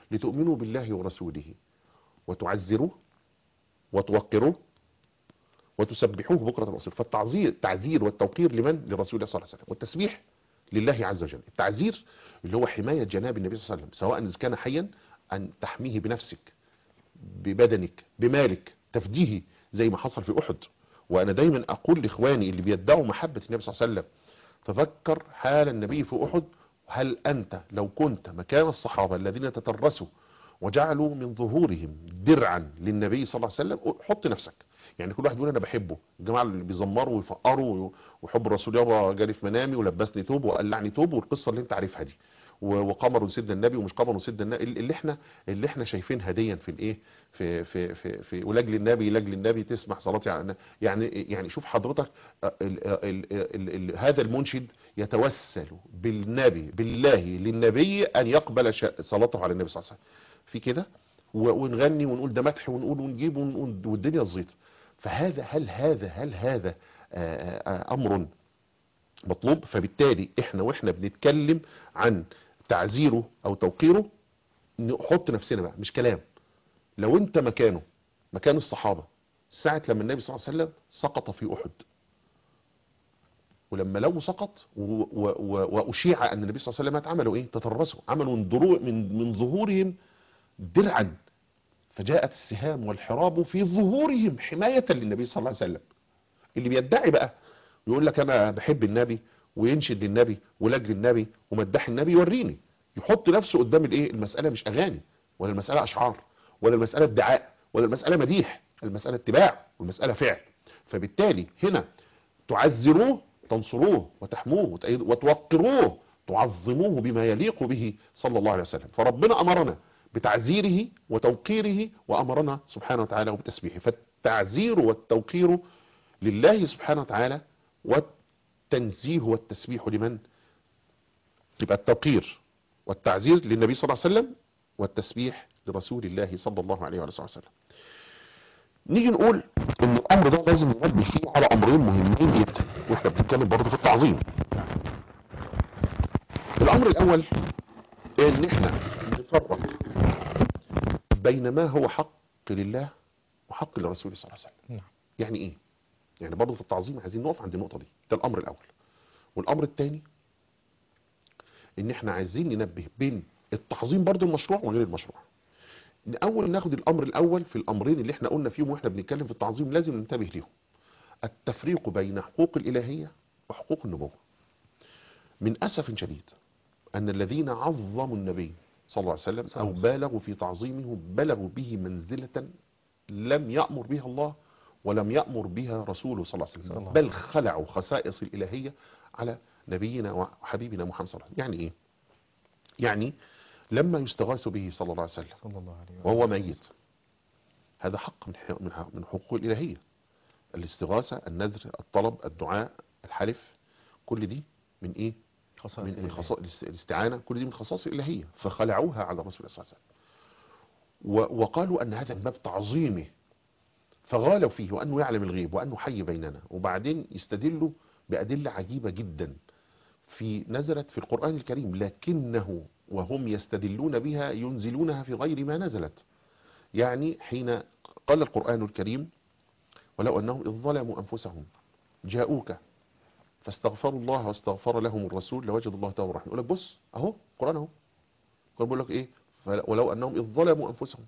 S2: لتؤمنوا بالله ورسوله وتعزروه وتوقروه وتسبحوه بكرة وأصيلا فالتعزير التعزير والتوقير لمن لرسول الله صلى الله عليه وسلم والتسبيح لله عز وجل التعزير اللي هو حماية جناب النبي صلى الله عليه وسلم سواء إذا كان حيا أن تحميه بنفسك ببدنك بمالك تفديه زي ما حصل في أحد وأنا دايما أقول لإخواني اللي بيدعوا محبة النبي صلى الله عليه وسلم تذكر حال النبي في أحد هل أنت لو كنت مكان الصحابة الذين تترسوا وجعلوا من ظهورهم درعا للنبي صلى الله عليه وسلم حط نفسك يعني كل واحد يقول انا بحبه الجماعه اللي بيزمروا ويفقروا وحب الرسول يابا جالي في منامي ولبسني توب وقلعني توب والقصه اللي انت عارفها دي و- وقمر سيدنا النبي ومش قمر سيدنا النبي اللي احنا اللي احنا شايفينها ديا في الايه في في في في ولاجل النبي لاجل النبي تسمح صلاتي على النبي. يعني يعني شوف حضرتك ال ال ال ال هذا المنشد يتوسل بالنبي بالله للنبي ان يقبل ش- صلاته على النبي صلى الله عليه وسلم في كده و- ونغني ونقول ده مدح ونقول ونجيب ونقول والدنيا تزيط فهذا هل هذا هل هذا آه، آه، امر مطلوب فبالتالي احنا واحنا بنتكلم عن تعزيره او توقيره نحط نفسنا بقى مش كلام لو انت مكانه مكان الصحابة ساعة لما النبي صلى الله عليه وسلم سقط في احد ولما لو سقط و- و- و- واشيع ان النبي صلى الله عليه وسلم مات عملوا ايه تترسوا عملوا من ضرو من من ظهورهم درعا فجاءت السهام والحراب في ظهورهم حماية للنبي صلى الله عليه وسلم اللي بيدعي بقى يقول لك انا بحب النبي وينشد للنبي ولاجل النبي ومدح النبي يوريني يحط نفسه قدام الايه المسألة مش اغاني ولا المسألة اشعار ولا المسألة ادعاء ولا المسألة مديح المسألة اتباع والمسألة فعل فبالتالي هنا تعزروه تنصروه وتحموه وتأيدوه وتوقروه تعظموه بما يليق به صلى الله عليه وسلم فربنا أمرنا بتعزيره وتوقيره وأمرنا سبحانه وتعالى بتسبيحه فالتعزير والتوقير لله سبحانه وتعالى والتنزيه والتسبيح لمن يبقى التوقير والتعزير للنبي صلى الله عليه وسلم والتسبيح لرسول الله صلى الله عليه وآله وسلم نيجي نقول ان الامر ده لازم ننبه فيه على امرين مهمين جدا واحنا بنتكلم برضه في التعظيم الامر الاول ان احنا نفرق بين ما هو حق لله وحق لرسوله صلى الله عليه وسلم
S1: نعم.
S2: يعني ايه يعني برضه في التعظيم عايزين نقف عند النقطه دي ده الامر الاول والامر الثاني ان احنا عايزين ننبه بين التعظيم برضه المشروع وغير المشروع اول ناخد الامر الاول في الامرين اللي احنا قلنا فيهم واحنا بنتكلم في التعظيم لازم ننتبه ليهم التفريق بين حقوق الالهيه وحقوق النبوه من اسف شديد ان الذين عظموا النبي صلى الله عليه وسلم
S1: صلى
S2: او
S1: الله عليه
S2: بالغوا في تعظيمه بلغوا به منزله لم يامر بها الله ولم يامر بها رسوله صلى الله عليه
S1: صلى
S2: وسلم
S1: الله
S2: بل خلعوا خصائص الالهيه على نبينا وحبيبنا محمد صلى الله عليه وسلم يعني ايه يعني لما يستغاث به صلى الله عليه وسلم
S1: صلى الله عليه وسلم
S2: وهو ميت هذا حق من حق- من حق- من حقوق الإلهية الاستغاثة النذر الطلب الدعاء الحلف كل دي من ايه
S1: خصائص
S2: من من
S1: الإلهية.
S2: خصائص الاستعانة كل دي من خصائص الإلهية فخلعوها على الرسول صلى الله عليه وسلم و- وقالوا أن هذا من باب تعظيمه فغالوا فيه وأنه يعلم الغيب وأنه حي بيننا وبعدين يستدلوا بأدلة عجيبة جدا في نزلت في القرآن الكريم لكنه وهم يستدلون بها ينزلونها في غير ما نزلت يعني حين قال القرآن الكريم ولو أنهم إذ ظلموا أنفسهم جاءوك فاستغفروا الله واستغفر لهم الرسول لوجدوا الله توبا رحيما يقول لك بص اهو القرآن اهو القرآن بيقول لك ايه فل- ولو أنهم إذ ظلموا أنفسهم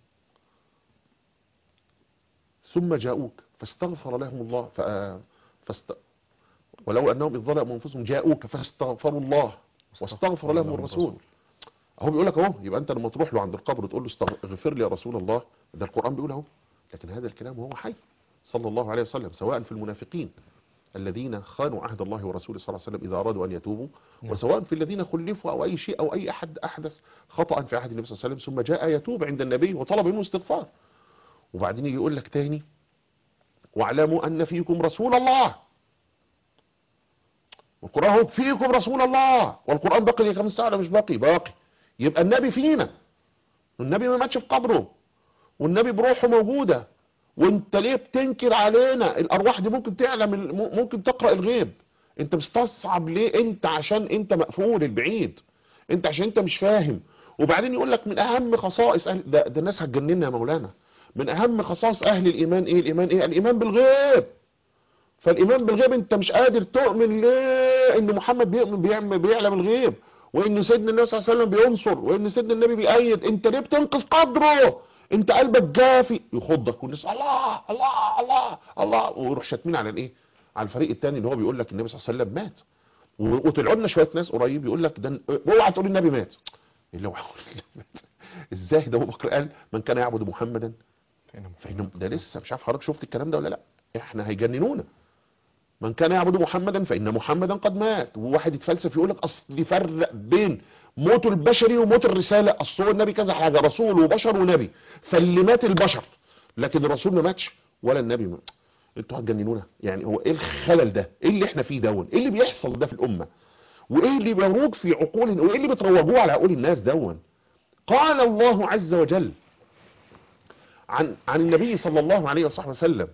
S2: ثم جاءوك فاستغفر لهم الله ف... فاست... ولو أنهم إذ ظلموا أنفسهم جاءوك فاستغفروا الله واستغفر لهم الرسول اهو بيقول لك اهو يبقى انت لما تروح له عند القبر وتقول له استغفر لي يا رسول الله ده القرآن بيقول اهو لكن هذا الكلام وهو حي صلى الله عليه وسلم سواء في المنافقين الذين خانوا عهد الله ورسوله صلى الله عليه وسلم إذا أرادوا أن يتوبوا
S1: نعم.
S2: وسواء في الذين خلفوا أو أي شيء أو أي أحد أحدث خطأ في عهد النبي صلى الله عليه وسلم ثم جاء يتوب عند النبي وطلب منه استغفار وبعدين يجي يقول لك تاني واعلموا أن فيكم رسول الله والقرآن هو فيكم رسول الله والقرآن باقي لي خمس ساعة ولا مش باقي باقي يبقى النبي فينا والنبي ما ماتش في قبره والنبي بروحه موجودة وانت ليه بتنكر علينا الارواح دي ممكن تعلم ال- م- ممكن تقرأ الغيب انت مستصعب ليه انت عشان انت مقفول البعيد انت عشان انت مش فاهم وبعدين يقول لك من اهم خصائص اهل ده, ده الناس هتجننا يا مولانا من اهم خصائص اهل الايمان ايه الايمان ايه الايمان بالغيب فالايمان بالغيب انت مش قادر تؤمن ليه ان محمد بيؤمن بيعمل بيعلم الغيب وان سيدنا النبي صلى الله عليه وسلم بينصر وان سيدنا النبي بيأيد انت ليه بتنقص قدره انت قلبك جافي يخضك والناس الله الله الله الله ويروح شاتمين على الايه على الفريق الثاني اللي هو بيقول لك النبي صلى الله عليه وسلم مات و- وطلعوا لنا شويه ناس قريب يقول لك ده اوعى تقول النبي مات اللي هو ازاي ده ابو بكر قال من كان يعبد محمدا فإن ده لسه مش عارف حضرتك شفت الكلام ده ولا لا احنا هيجننونا من كان يعبد محمدا فإن محمدا قد مات وواحد يتفلسف يقول لك اصل يفرق بين موت البشري وموت الرسالة اصل هو النبي كذا حاجة رسول وبشر ونبي فاللي مات البشر لكن الرسول ما ماتش ولا النبي مات انتوا هتجننونا يعني هو ايه الخلل ده ايه اللي احنا فيه دون ايه اللي بيحصل ده في الامة وايه اللي بيروج في عقول وايه اللي بتروجوه على عقول الناس دون قال الله عز وجل عن عن النبي صلى الله عليه وصحبه وسلم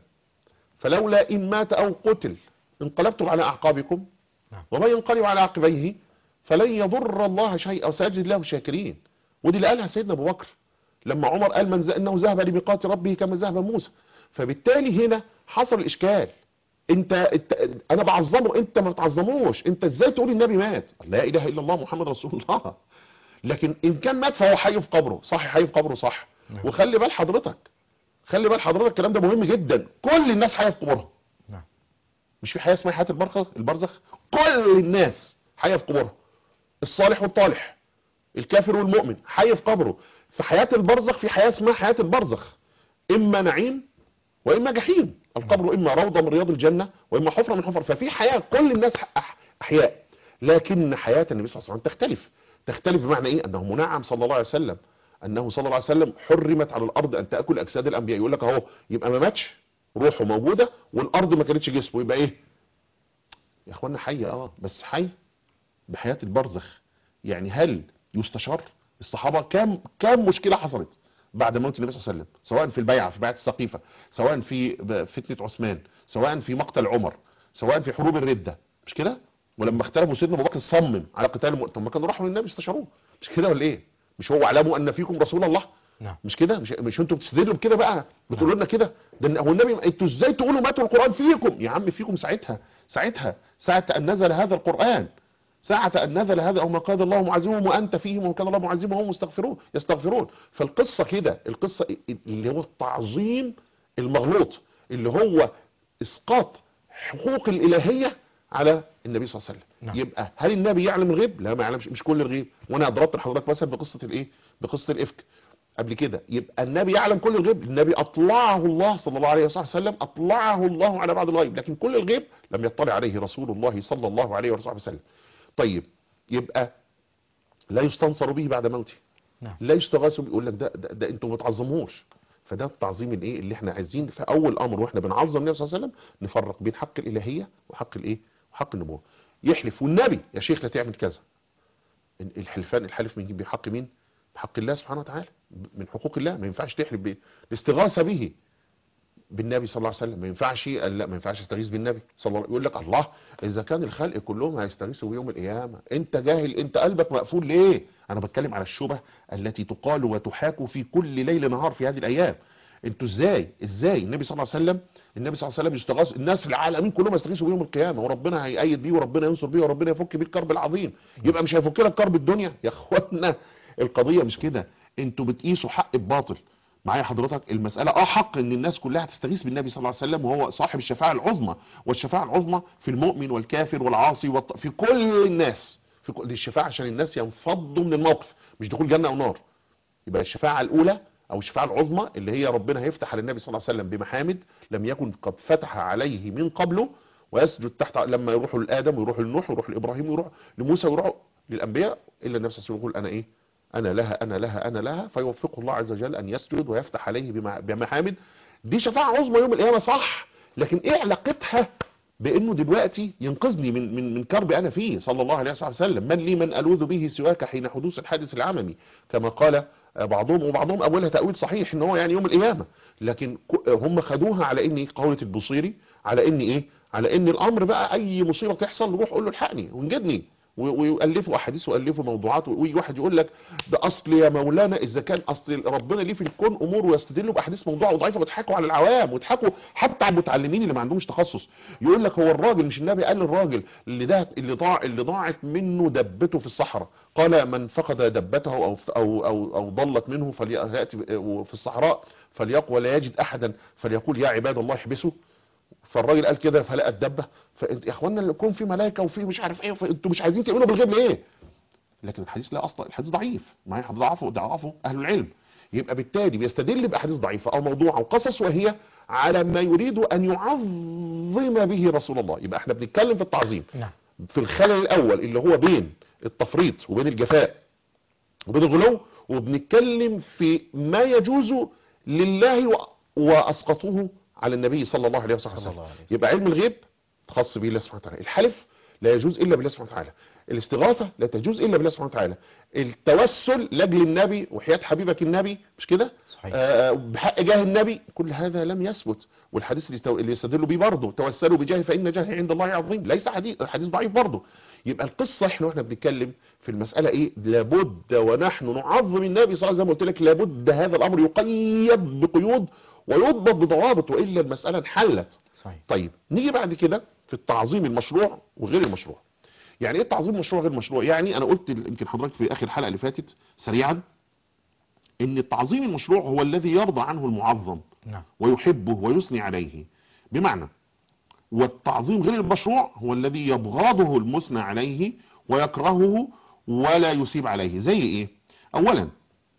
S2: فلولا إن مات أو قتل انقلبتم على أعقابكم
S1: نعم.
S2: ومن ينقلب على عقبيه فلن يضر الله شيئا وسيجد له الشاكرين ودي اللي قالها سيدنا أبو بكر لما عمر قال من ز- أنه ذهب لميقات ربه كما ذهب موسى فبالتالي هنا حصل الإشكال انت, انت انا بعظمه انت ما بتعظموش انت ازاي تقول النبي مات لا اله الا الله محمد رسول الله لكن ان كان مات فهو حي في قبره صح حي في قبره صح
S1: نعم.
S2: وخلي بال حضرتك خلي بال حضرتك الكلام ده مهم جدا كل الناس حيه في قبورها
S1: نعم.
S2: مش في حياه اسمها حياه البرزخ البرزخ كل الناس حيه في قبورها الصالح والطالح الكافر والمؤمن حي في قبره في حياه البرزخ في حياه اسمها حياه البرزخ اما نعيم واما جحيم القبر اما روضه من رياض الجنه واما حفره من حفر ففي حياه كل الناس أح- احياء لكن حياه النبي صلى الله عليه وسلم تختلف تختلف بمعنى ايه انه منعم صلى الله عليه وسلم انه صلى الله عليه وسلم حرمت على الارض ان تاكل اجساد الانبياء يقول لك اهو يبقى ما ماتش روحه موجوده والارض ما كانتش جسمه يبقى ايه يا اخوانا حي اه بس حي بحياه البرزخ يعني هل يستشار الصحابه كام كام مشكله حصلت بعد موت النبي صلى الله عليه وسلم سواء في البيعه في بيعه السقيفه سواء في ب- فتنه عثمان سواء في مقتل عمر سواء في حروب الرده مش كده ولما اختلفوا سيدنا ابو بكر صمم على قتال الم... طب ما كانوا راحوا للنبي استشاروه مش كده ولا ايه مش هو اعلموا ان فيكم رسول الله
S1: نعم
S2: مش كده مش مش انتوا بتستدلوا بكده بقى بتقولوا لنا كده ده هو النبي انتوا ازاي تقولوا ماتوا القران فيكم يا عم فيكم ساعتها ساعتها ساعه ان نزل هذا القران ساعة أن نزل هذا أو ما قال الله معذبهم وأنت فيهم وكان الله معذبهم وهم مستغفرون يستغفرون فالقصة كده القصة اللي هو التعظيم المغلوط اللي هو إسقاط حقوق الإلهية على النبي صلى الله عليه وسلم
S1: نعم.
S2: يبقى هل النبي يعلم الغيب لا ما يعلمش مش كل الغيب وانا ضربت لحضرتك مثلا بقصة الايه بقصة الافك قبل كده يبقى النبي يعلم كل الغيب النبي اطلعه الله صلى الله عليه وسلم اطلعه الله على بعض الغيب لكن كل الغيب لم يطلع عليه رسول الله صلى الله عليه وسلم طيب يبقى لا يستنصر به بعد موته
S1: نعم.
S2: لا يستغاث به يقول لك ده, ده, ده انتوا ما بتعظموش فده التعظيم الايه اللي احنا عايزين في اول امر واحنا بنعظم النبي صلى الله عليه وسلم نفرق بين حق الالهيه وحق الايه وحق النبوه يحلف والنبي يا شيخ لا تعمل كذا الحلفان الحلف من بحق مين بحق الله سبحانه وتعالى من حقوق الله ما ينفعش تحلف به الاستغاثه به بالنبي صلى الله عليه وسلم ما ينفعش لا ما ينفعش استغيث بالنبي صلى الله عليه يقول لك الله اذا كان الخلق كلهم هيستغيثوا بيوم القيامه انت جاهل انت قلبك مقفول ليه انا بتكلم على الشبه التي تقال وتحاك في كل ليل نهار في هذه الايام انتوا ازاي ازاي النبي صلى الله عليه وسلم النبي صلى الله عليه وسلم يستغاث الناس العالمين كلهم يستغيثوا بيوم القيامه وربنا هيأيد بيه وربنا ينصر بيه وربنا يفك بيه الكرب العظيم يبقى مش هيفك لك كرب الدنيا يا اخوانا القضيه مش كده انتوا بتقيسوا حق بباطل معايا حضرتك المسألة اه حق ان الناس كلها تستغيث بالنبي صلى الله عليه وسلم وهو صاحب الشفاعة العظمى والشفاعة العظمى في المؤمن والكافر والعاصي والط... في كل الناس في كل دي الشفاعة عشان الناس ينفضوا من الموقف مش دخول جنة او نار يبقى الشفاعة الاولى او الشفاعة العظمى اللي هي ربنا هيفتح على النبي صلى الله عليه وسلم بمحامد لم يكن قد فتح عليه من قبله ويسجد تحت لما يروحوا لآدم ويروحوا لنوح ويروحوا لإبراهيم ويروحوا لموسى ويروحوا للأنبياء إلا النبي صلى الله عليه وسلم يقول أنا إيه أنا لها أنا لها أنا لها فيوفقه الله عز وجل أن يسجد ويفتح عليه بمع- بمحامد دي شفاعة عظمى يوم القيامة صح لكن إيه علاقتها بأنه دلوقتي ينقذني من من من كرب أنا فيه صلى الله عليه وسلم من لي من ألوذ به سواك حين حدوث الحادث العممي كما قال بعضهم وبعضهم أولها تأويل صحيح إن هو يعني يوم القيامة لكن ك- هم خدوها على إن قولة البصيري على إن إيه على إن الأمر بقى أي مصيبة تحصل روح قول له الحقني وانجدني و- ويؤلفوا احاديث ويؤلفوا موضوعات ويجي واحد يقول لك ده اصل يا مولانا اذا كان اصل ربنا ليه في الكون امور ويستدلوا باحاديث موضوعه وضعيفه ويضحكوا على العوام ويضحكوا حتى على المتعلمين اللي ما عندهمش تخصص يقول لك هو الراجل مش النبي قال للراجل اللي ده اللي ضاع اللي ضاعت منه دبته في الصحراء قال من فقد دبته او او او, أو ضلت منه فلياتي في الصحراء فليقوى ولا يجد احدا فليقول يا عباد الله احبسوا فالراجل قال كده فلقى الدبه فانت يا اخوانا اللي يكون في ملائكه وفي مش عارف ايه فانتوا مش عايزين تؤمنوا بالغيب ليه لكن الحديث لا اصلا الحديث ضعيف معايا ضعفه ضعفه اهل العلم يبقى بالتالي بيستدل باحاديث ضعيفه او موضوع او قصص وهي على ما يريد ان يعظم به رسول الله يبقى احنا بنتكلم في التعظيم
S1: نعم
S2: في الخلل الاول اللي هو بين التفريط وبين الجفاء وبين الغلو وبنتكلم في ما يجوز لله و- واسقطوه على النبي صلى الله عليه
S1: صلى
S2: وسلم
S1: الله عليه وسلم.
S2: يبقى علم الغيب خاص به الله سبحانه وتعالى الحلف لا يجوز الا بالله سبحانه وتعالى الاستغاثه لا تجوز الا بالله سبحانه وتعالى التوسل لاجل النبي وحياه حبيبك النبي مش كده
S1: صحيح.
S2: آه بحق جاه النبي كل هذا لم يثبت والحديث اللي يستو- اللي يستدلوا بيه برضه توسلوا بجاه فان جاهي عند الله عظيم ليس حديث حديث ضعيف برضه يبقى القصه احنا واحنا بنتكلم في المساله ايه لابد ونحن نعظم النبي صلى الله عليه وسلم زي ما قلت لك لابد هذا الامر يقيد بقيود ويضبط بضوابط والا المساله انحلت
S1: صحيح
S2: طيب نيجي بعد كده في التعظيم المشروع وغير المشروع يعني ايه التعظيم المشروع غير المشروع يعني انا قلت ال- يمكن حضرتك في اخر حلقه اللي فاتت سريعا ان التعظيم المشروع هو الذي يرضى عنه المعظم
S1: نعم
S2: ويحبه ويثني عليه بمعنى والتعظيم غير المشروع هو الذي يبغضه المثنى عليه ويكرهه ولا يسيب عليه زي ايه اولا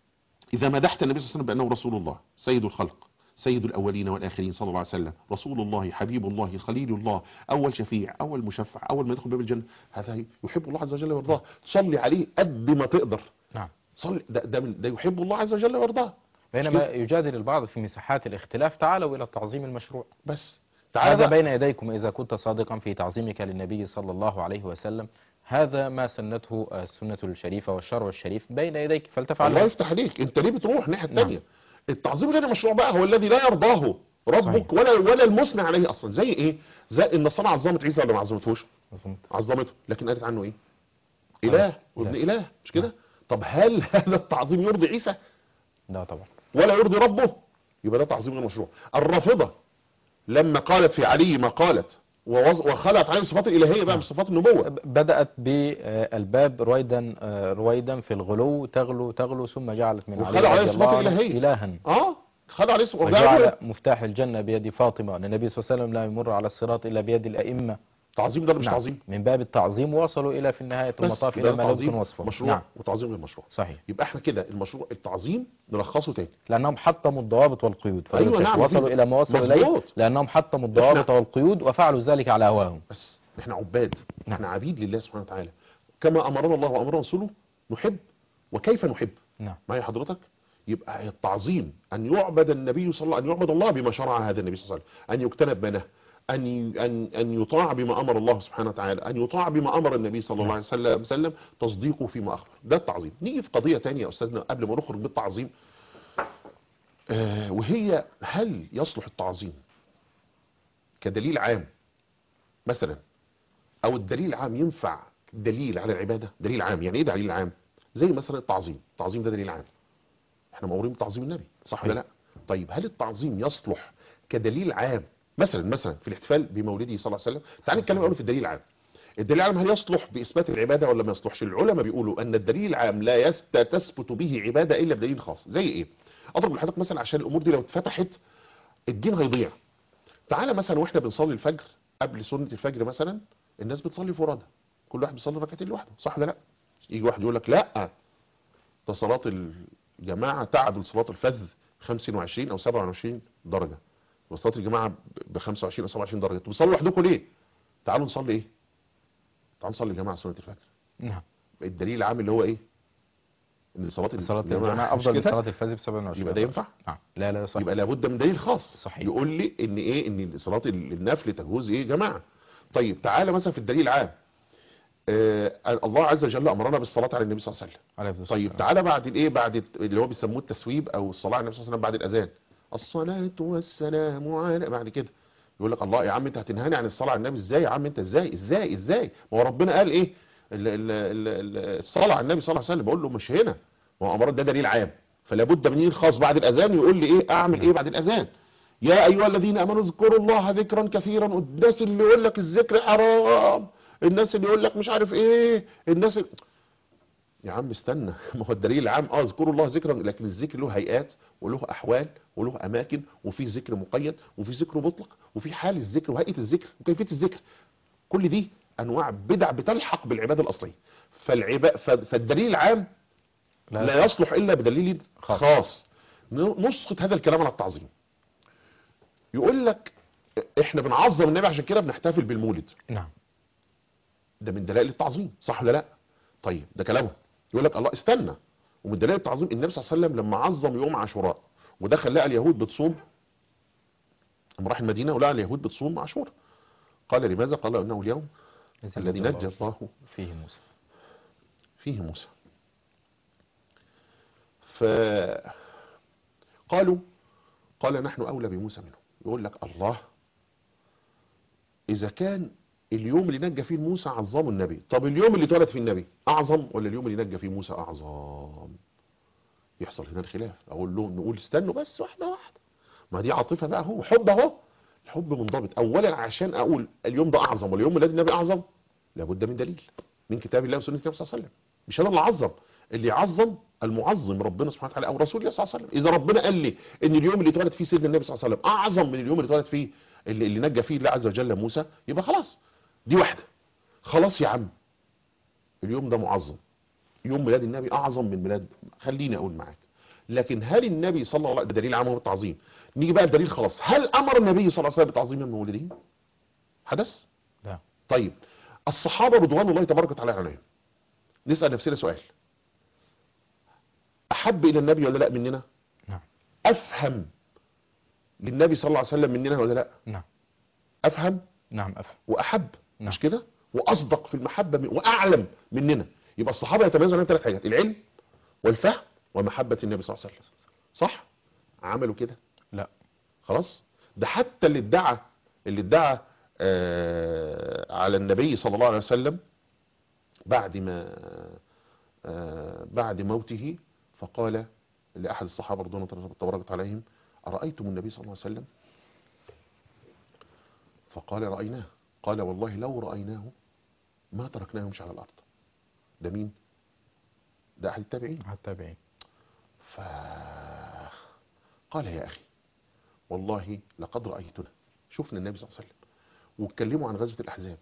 S2: اذا مدحت النبي صلى الله عليه وسلم بانه رسول الله سيد الخلق سيد الاولين والاخرين صلى الله عليه وسلم رسول الله حبيب الله خليل الله اول شفيع اول مشفع اول ما يدخل باب الجنه هذا يحب الله عز وجل ويرضاه تصلي عليه قد ما تقدر
S1: نعم
S2: صلي ده ده, من- ده يحب الله عز وجل ويرضاه
S1: بينما يجادل البعض في مساحات الاختلاف تعالوا إلى التعظيم المشروع
S2: بس تعالى
S1: هذا
S2: بقى.
S1: بين يديكم إذا كنت صادقا في تعظيمك للنبي صلى الله عليه وسلم هذا ما سنته السنة الشريفة والشرع الشريف بين يديك
S2: الله
S1: فلتفعله
S2: يفتح عليك انت ليه بتروح الناحيه
S1: نعم.
S2: الثانيه التعظيم غير المشروع بقى هو الذي لا يرضاه ربك
S1: صحيح.
S2: ولا ولا المثنى عليه اصلا زي ايه زي النصارى عظمت عيسى ولا ما عظمتهوش
S1: مظبوط.
S2: عظمته لكن قالت عنه ايه اله وابن
S1: إله.
S2: اله مش كده طب هل هذا التعظيم يرضي عيسى
S1: لا طبعا
S2: ولا يرضي ربه يبقى ده تعظيم غير مشروع الرافضه لما قالت في علي ما قالت ووز- وخلعت عليه الصفات الالهيه بقى مش صفات النبوه
S1: بدأت بالباب رويدا آه، رويدا في الغلو تغلو تغلو ثم جعلت من
S2: وخلع عليه
S1: رضي
S2: صفات
S1: الله عنه
S2: إلهية.
S1: إلها
S2: اه خلع عليه الصفات
S1: وجعل مفتاح الجنة بيد فاطمة وأن النبي صلى الله عليه وسلم لا يمر على الصراط إلا بيد الأئمة
S2: تعظيم ده ولا مش
S1: نعم.
S2: تعظيم
S1: من باب التعظيم وصلوا إلى في نهاية
S2: بس
S1: المطاف
S2: يبقى
S1: إلى
S2: ده
S1: ما لا يمكن
S2: تعظيم
S1: وصفه
S2: مشروع
S1: نعم
S2: وتعظيم غير مشروع
S1: صحيح
S2: يبقى احنا كده المشروع التعظيم نلخصه تاني
S1: لأنهم حطموا الضوابط والقيود
S2: أيوة
S1: فضيلة
S2: نعم،
S1: الشيخ. وصلوا
S2: في-
S1: إلى ما وصلوا إليه
S2: مظبوط.
S1: لأنهم حطموا الضوابط والقيود وفعلوا ذلك على هواهم
S2: بس احنا عباد
S1: نعم.
S2: احنا عبيد لله سبحانه وتعالى كما امرنا الله وامر رسوله نحب وكيف نحب
S1: نعم
S2: معايا حضرتك يبقى التعظيم ان يعبد النبي صلى الله ان يعبد الله بما شرع هذا النبي صلى الله عليه وسلم ان يجتنب ما نهى ان ي- ان ان يطاع بما امر الله سبحانه وتعالى ان يطاع بما امر النبي صلى الله عليه وسلم وسلم تصديقه فيما اخبر ده التعظيم نيجي في قضيه تانية يا استاذنا قبل ما نخرج بالتعظيم آه وهي هل يصلح التعظيم كدليل عام مثلا او الدليل العام ينفع دليل على العباده دليل عام يعني ايه دليل عام زي مثلا التعظيم التعظيم ده دليل عام احنا مأمورين بتعظيم النبي صح ولا لا طيب هل التعظيم يصلح كدليل عام مثلا مثلا في الاحتفال بمولده صلى الله عليه وسلم تعال نتكلم الاول في الدليل العام الدليل العام هل يصلح باثبات العباده ولا ما يصلحش العلماء بيقولوا ان الدليل العام لا يست تثبت به عباده الا بدليل خاص زي ايه اضرب لحضرتك مثلا عشان الامور دي لو اتفتحت الدين هيضيع تعالى مثلا واحنا بنصلي الفجر قبل سنه الفجر مثلا الناس بتصلي فرادى كل واحد بيصلي ركعتين لوحده صح ولا لا يجي واحد يقول لك لا ده صلاه الجماعه تعدل صلاه الفذ 25 او 27 درجه وصلاه الجماعه ب 25 او 27 درجه انتوا بتصلوا لوحدكم ليه تعالوا نصلي ايه تعالوا نصلي الجماعه سنه الفجر
S1: نعم
S2: الدليل العام اللي هو ايه ان صلاه
S1: صلاة الجماعة
S2: مش
S1: أفضل من
S2: كده؟
S1: صلاة الفجر ب 27
S2: يبقى ده ينفع
S1: نعم لا لا صح
S2: يبقى لابد من دليل خاص
S1: صحيح.
S2: يقول لي ان ايه ان صلاه النفل تجوز ايه جماعه طيب تعالى مثلا في الدليل العام آه الله عز وجل امرنا بالصلاه على النبي صلى الله عليه وسلم
S1: عليه الصلاة
S2: طيب
S1: والسلام.
S2: تعالى بعد الايه بعد الت- اللي هو بيسموه التثويب او الصلاه على النبي صلى الله عليه وسلم بعد الاذان الصلاه والسلام على بعد كده يقول لك الله يا عم انت هتنهاني عن الصلاه على النبي ازاي يا عم انت ازاي ازاي ازاي ما هو ربنا قال ايه ال- ال- ال- ال- الصلاه على النبي صلى الله عليه وسلم بقول له مش هنا ما هو امارات ده دليل عام فلا بد من دليل خاص بعد الاذان يقول لي ايه اعمل ايه بعد الاذان يا ايها الذين امنوا اذكروا الله ذكرا كثيرا الناس اللي يقول لك الذكر حرام الناس اللي يقول لك مش عارف ايه الناس اللي... يا عم استنى ما هو الدليل العام اه اذكروا الله ذكرا لكن الذكر له هيئات وله احوال وله اماكن وفي ذكر مقيد وفي ذكر مطلق وفي حال الذكر وهيئه الذكر وكيفيه الذكر كل دي انواع بدع بتلحق بالعباده الاصليه فالعبا ف- فالدليل العام لا يصلح الا بدليل
S1: خاص.
S2: خاص ن- نسقط هذا الكلام على التعظيم يقول لك احنا بنعظم النبي عشان كده بنحتفل بالمولد
S1: نعم
S2: ده من دلائل التعظيم صح ولا لا طيب ده كلامه يقول لك الله استنى ومن دلائل التعظيم النبي صلى الله عليه وسلم لما عظم يوم عاشوراء ودخل لقى اليهود بتصوم لما راح المدينه ولقى اليهود بتصوم عاشوراء قال لماذا قال انه اليوم الذي نجى الله
S1: فيه موسى
S2: فيه موسى فقالوا قال نحن أولى بموسى منه يقول لك الله إذا كان اليوم اللي نجى فيه موسى عظمه النبي طب اليوم اللي اتولد فيه النبي أعظم ولا اليوم اللي نجى فيه موسى أعظم يحصل هنا الخلاف أقول لهم نقول استنوا بس واحدة واحدة ما دي عاطفة بقى هو حب أهو الحب منضبط أولا عشان أقول اليوم ده أعظم واليوم ميلاد النبي أعظم لابد من دليل من كتاب الله وسنة النبي صلى الله عليه وسلم مش انا اللي اعظم اللي يعظم المعظم ربنا سبحانه وتعالى او رسول الله صلى الله عليه وسلم اذا ربنا قال لي ان اليوم اللي اتولد فيه سيدنا النبي صلى الله عليه وسلم اعظم من اليوم اللي اتولد فيه اللي, اللي نجى فيه الله عز وجل موسى يبقى خلاص دي واحده خلاص يا عم اليوم ده معظم يوم ميلاد النبي اعظم من ميلاد خليني اقول معاك لكن هل النبي صلى الله عليه وسلم ده دليل عام هو التعظيم نيجي بقى الدليل خلاص هل امر النبي صلى الله عليه وسلم بتعظيم المولدين حدث
S1: لا
S2: طيب الصحابة رضوان الله تبارك وتعالى عليهم نسأل نفسنا سؤال أحب إلى النبي ولا لا مننا
S1: نعم
S2: أفهم للنبي صلى الله عليه وسلم مننا ولا لا
S1: نعم
S2: أفهم
S1: نعم أفهم
S2: وأحب
S1: نعم.
S2: مش كده وأصدق في المحبة من وأعلم مننا يبقى الصحابة يتميزوا عن ثلاث حاجات العلم والفهم ومحبة النبي صلى الله عليه وسلم صح عملوا كده
S1: لا
S2: خلاص ده حتى اللي ادعى اللي ادعى آه على النبي صلى الله عليه وسلم بعد ما آه بعد موته فقال لأحد الصحابة رضوان الله تبارك عليهم أرأيتم النبي صلى الله عليه وسلم فقال رأيناه قال والله لو رأيناه ما تركناه يمشي على الأرض ده مين ده أحد التابعين
S1: على التابعين
S2: فقال يا أخي والله لقد رأيتنا شفنا النبي صلى الله عليه وسلم واتكلموا عن غزوة الأحزاب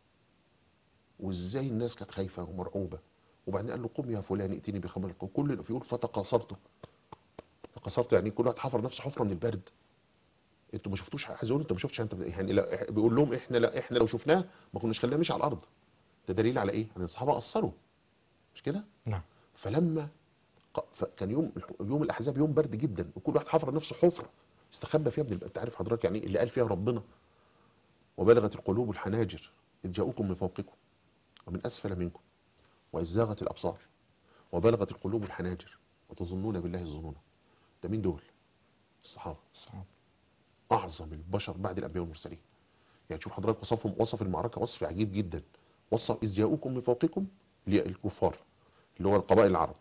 S2: وازاي الناس كانت خايفة ومرعوبة وبعدين قال له قم يا فلان ائتني بخمر القوم كل اللي يقول فتقاصرته تقاصرت يعني كل واحد حفر نفسه حفرة من البرد انتوا ما شفتوش حزون انتوا ما شفتش انت يعني لا بيقول لهم احنا لا احنا لو شفناه ما كناش خلينا مشي على الارض ده دليل على ايه ان الصحابه قصروا مش كده
S1: نعم
S2: فلما ق- كان يوم يوم الاحزاب يوم برد جدا وكل واحد حفر نفسه حفره استخبى فيها ابن الب- انت عارف حضرتك يعني إيه اللي قال فيها ربنا وبلغت القلوب الحناجر اذ جاءوكم من فوقكم ومن اسفل منكم واذ زاغت الابصار وبلغت القلوب الحناجر وتظنون بالله الظنون ده مين دول الصحابه
S1: صعب
S2: اعظم البشر بعد الانبياء والمرسلين يعني شوف حضرتك وصفهم وصف المعركه وصف عجيب جدا وصف اذ جاءوكم من فوقكم للكفار اللي هو القبائل العرب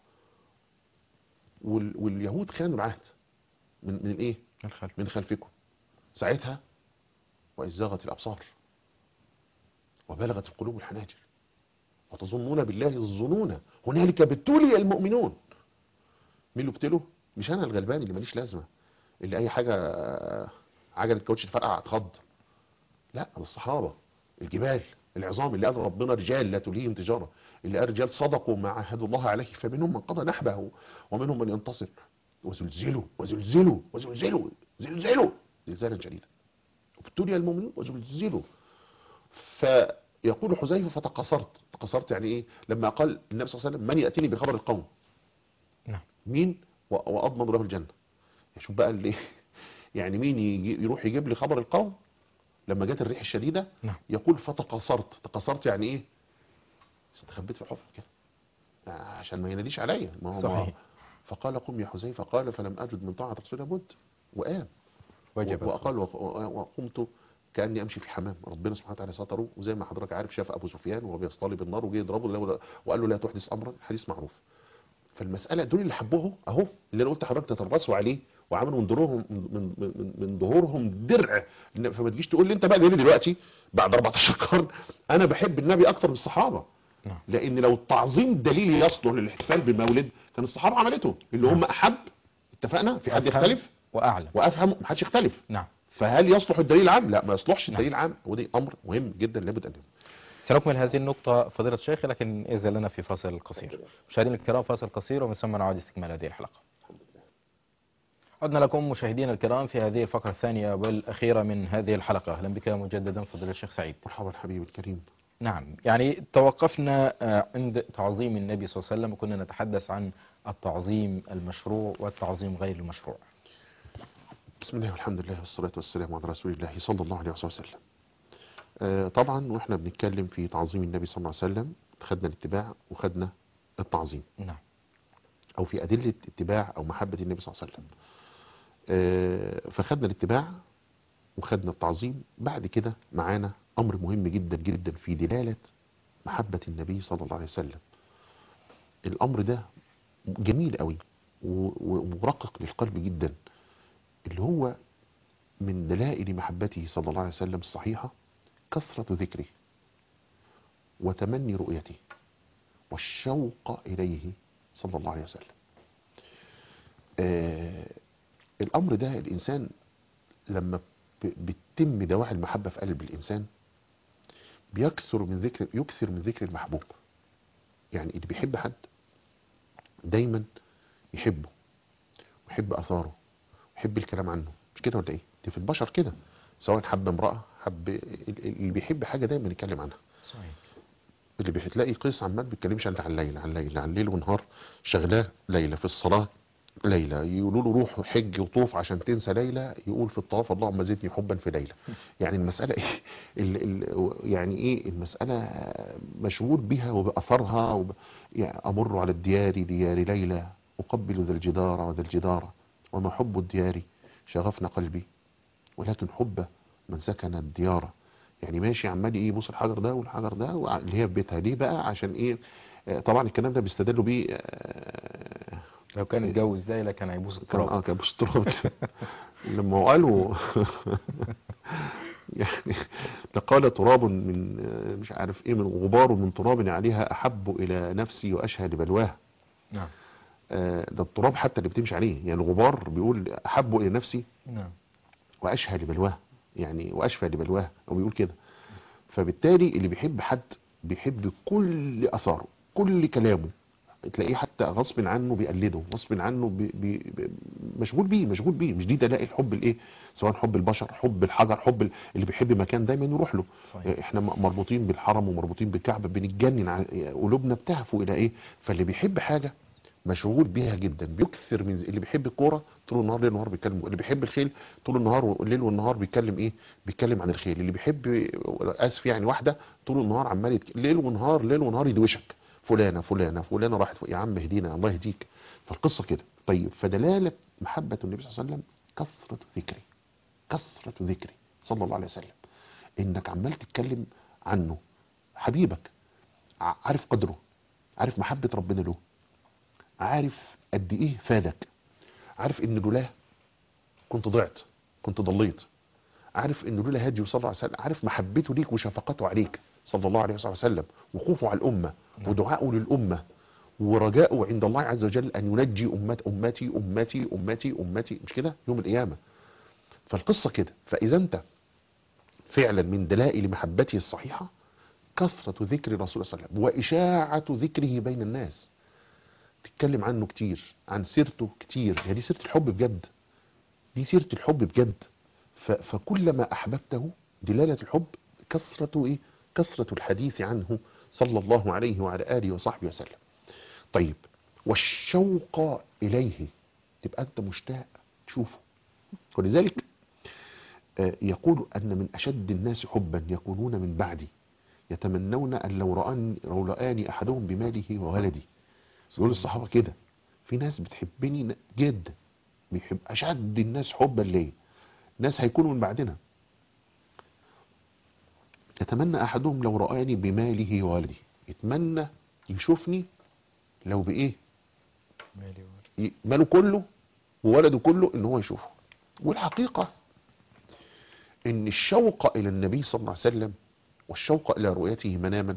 S2: وال... واليهود خانوا العهد من من ايه
S1: الخلف
S2: من خلفكم ساعتها واذ زاغت الابصار وبلغت القلوب الحناجر وتظنون بالله الظنون هنالك ابتلي المؤمنون مين اللي ابتلوا مش انا الغلبان اللي ماليش لازمه اللي اي حاجه آه، عجله كاوتش تفرقع اتخض لا ده الصحابه الجبال العظام اللي قال ربنا رجال لا تلهيهم تجاره اللي قال رجال صدقوا ما عاهدوا الله عليه فمنهم من قضى نحبه ومنهم من ينتصر وزلزلوا وزلزلوا وزلزلوا زلزلوا زلزالا شديدا ابتلي المؤمنون وزلزلوا فيقول حذيفه فتقصرت تقصرت يعني ايه لما قال النبي صلى الله عليه وسلم من ياتيني بخبر القوم
S1: نعم
S2: مين و- واضمن له الجنه شوف بقى اللي يعني مين يجي يروح يجيب لي خبر القوم لما جت الريح الشديده
S1: نعم
S2: يقول فتقصرت تقصرت يعني ايه استخبيت في الحفره كده آه، عشان ما يناديش عليا ما هو ما
S1: صحيح
S2: فقال قم يا حذيفه قال فلم اجد من طاعه رسول الله بد وقام
S1: وجب
S2: وقال وق- وقمت كاني امشي في حمام ربنا سبحانه وتعالى ستره وزي ما حضرتك عارف شاف ابو سفيان وهو بيصطلب النار وجه يضربه لا- وقال له لا تحدث امرا حديث معروف فالمساله دول اللي حبوه اهو اللي انا قلت لحضرتك تتربصوا عليه وعملوا من ظهورهم من من من, من ظهورهم درع إن- فما تجيش تقول لي انت بقى ليه دلوقتي بعد 14 قرن انا بحب النبي اكتر من الصحابه
S1: نعم.
S2: لان لو التعظيم دليل يصلح للاحتفال بالمولد كان الصحابه عملته اللي هم احب اتفقنا في حد
S1: أفهم
S2: يختلف
S1: وأعلم
S2: وافهم محدش يختلف
S1: نعم
S2: فهل يصلح الدليل العام لا ما يصلحش
S1: نعم.
S2: الدليل العام ودي امر مهم جدا لابد ان يكون
S1: سنكمل هذه النقطة فضيلة الشيخ لكن إذا لنا في فاصل قصير مشاهدينا الكرام فاصل قصير ومن ثم نعود استكمال هذه الحلقة عدنا لكم مشاهدينا الكرام في هذه الفقرة الثانية والأخيرة من هذه الحلقة أهلا بك مجددا فضيلة الشيخ سعيد
S2: مرحبا حبيبي الكريم
S1: نعم يعني توقفنا آه، عند تعظيم النبي صلى الله عليه وسلم وكنا نتحدث عن التعظيم المشروع والتعظيم غير المشروع
S2: بسم الله والحمد لله والصلاة والسلام على رسول الله صلى الله عليه وسلم آه، طبعا واحنا بنتكلم في تعظيم النبي صلى الله عليه وسلم خدنا الاتباع وخدنا التعظيم
S1: نعم
S2: او في ادلة اتباع او محبة النبي صلى الله عليه وسلم آه، فخدنا الاتباع وخدنا التعظيم بعد كده معانا امر مهم جدا جدا في دلالة محبة النبي صلى الله عليه وسلم الامر ده جميل قوي و- ومرقق للقلب جدا اللي هو من دلائل محبته صلى الله عليه وسلم الصحيحة كثرة ذكره وتمني رؤيته والشوق إليه صلى الله عليه وسلم آه الأمر ده الإنسان لما ب- بتتم دواعي المحبة في قلب الإنسان بيكثر من ذكر يكثر من ذكر المحبوب يعني اللي بيحب حد دايما يحبه ويحب أثاره ويحب الكلام عنه مش كده ولا ايه دي في البشر كده سواء حب امرأة حب اللي بيحب حاجة دايما يتكلم عنها
S1: صحيح
S2: اللي بتلاقي قيس عمال بيتكلمش عن عن ليلى عن ليلى عن ليل ونهار شغلاه ليلى في الصلاة ليلى يقولوا له روح حج وطوف عشان تنسى ليلى يقول في الطواف اللهم زدني حبا في ليلى يعني المسألة ايه ال ال يعني ايه المسألة مشغول بها وبأثرها وب يعني أمر على الديار ديار ليلى أقبل ذا الجدار وذا الجدار وما حب الديار شغفنا قلبي ولكن حب من سكن الديار يعني ماشي عمال ايه يبص الحجر ده والحجر ده وع- اللي هي في بيتها ليه بقى عشان ايه آه، طبعا الكلام ده بيستدلوا بيه آه،
S1: لو كان اتجوز ده كان هيبوس
S2: كان اه
S1: التراب
S2: كان بص التراب لما هو قالوا يعني لقال تراب من آه، مش عارف ايه من غبار من تراب عليها احب الى نفسي واشهى لبلواه
S1: نعم
S2: آه، ده التراب حتى اللي بتمشي عليه يعني الغبار بيقول احب الى نفسي
S1: نعم
S2: واشهى لبلواه يعني واشفى لبلواه او بيقول كده فبالتالي اللي بيحب حد بيحب كل اثاره كل كلامه تلاقيه حتى غصب عنه بيقلده غصب عنه بي بي بي- مشغول بيه مشغول بيه مش دي دلائل حب الايه سواء حب البشر حب الحجر حب ال- اللي بيحب مكان دايما يروح له
S1: صحيح.
S2: احنا م- مربوطين بالحرم ومربوطين بالكعبه بنتجنن ع- قلوبنا بتهفو الى ايه فاللي بيحب حاجه مشغول بيها جدا بيكثر من ز- اللي بيحب الكوره طول النهار ليل ونهار بيتكلم اللي بيحب الخيل طول النهار والليل والنهار بيتكلم ايه بيتكلم عن الخيل اللي بيحب اسف يعني واحده طول النهار عمال يتك... ليل ونهار ليل ونهار يدوشك فلانه فلانه فلانه راحت ف... يا عم اهدينا الله يهديك فالقصه كده طيب فدلاله محبه النبي صلى الله عليه وسلم كثره ذكري كثره ذكري صلى الله عليه وسلم انك عمال تتكلم عنه حبيبك ع- عارف قدره عارف محبه ربنا له عارف قد ايه فادك عارف ان لولاه كنت ضعت كنت ضليت عارف ان لولا هادي صلى الله عليه وسلم عارف محبته ليك وشفقته عليك صلى الله عليه وسلم وخوفه على الامه
S1: نعم.
S2: ودعائه للامه ورجاؤه عند الله عز وجل ان ينجي امت امتي امتي امتي امتي مش كده يوم القيامه فالقصه كده فاذا انت فعلا من دلائل محبته الصحيحه كثره ذكر الرسول صلى الله عليه وسلم واشاعه ذكره بين الناس تتكلم عنه كتير عن سيرته كتير هي دي سيره الحب بجد دي سيره الحب بجد ف- فكلما احببته دلاله الحب كثره ايه كثره الحديث عنه صلى الله عليه وعلى اله وصحبه وسلم طيب والشوق اليه تبقى انت مشتاق تشوفه ولذلك آه، يقول ان من اشد الناس حبا يكونون من بعدي يتمنون ان لو رآني لو رآني احدهم بماله وولدي يقول الصحابه كده في ناس بتحبني جدا بيحب اشد الناس حبا ليا ناس هيكونوا من بعدنا يتمنى احدهم لو رآني بماله وولدي يتمنى يشوفني لو بايه
S1: مالي وولي.
S2: ي- ماله كله وولده كله ان هو يشوفه والحقيقة ان الشوق الى النبي صلى الله عليه وسلم والشوق الى رؤيته مناما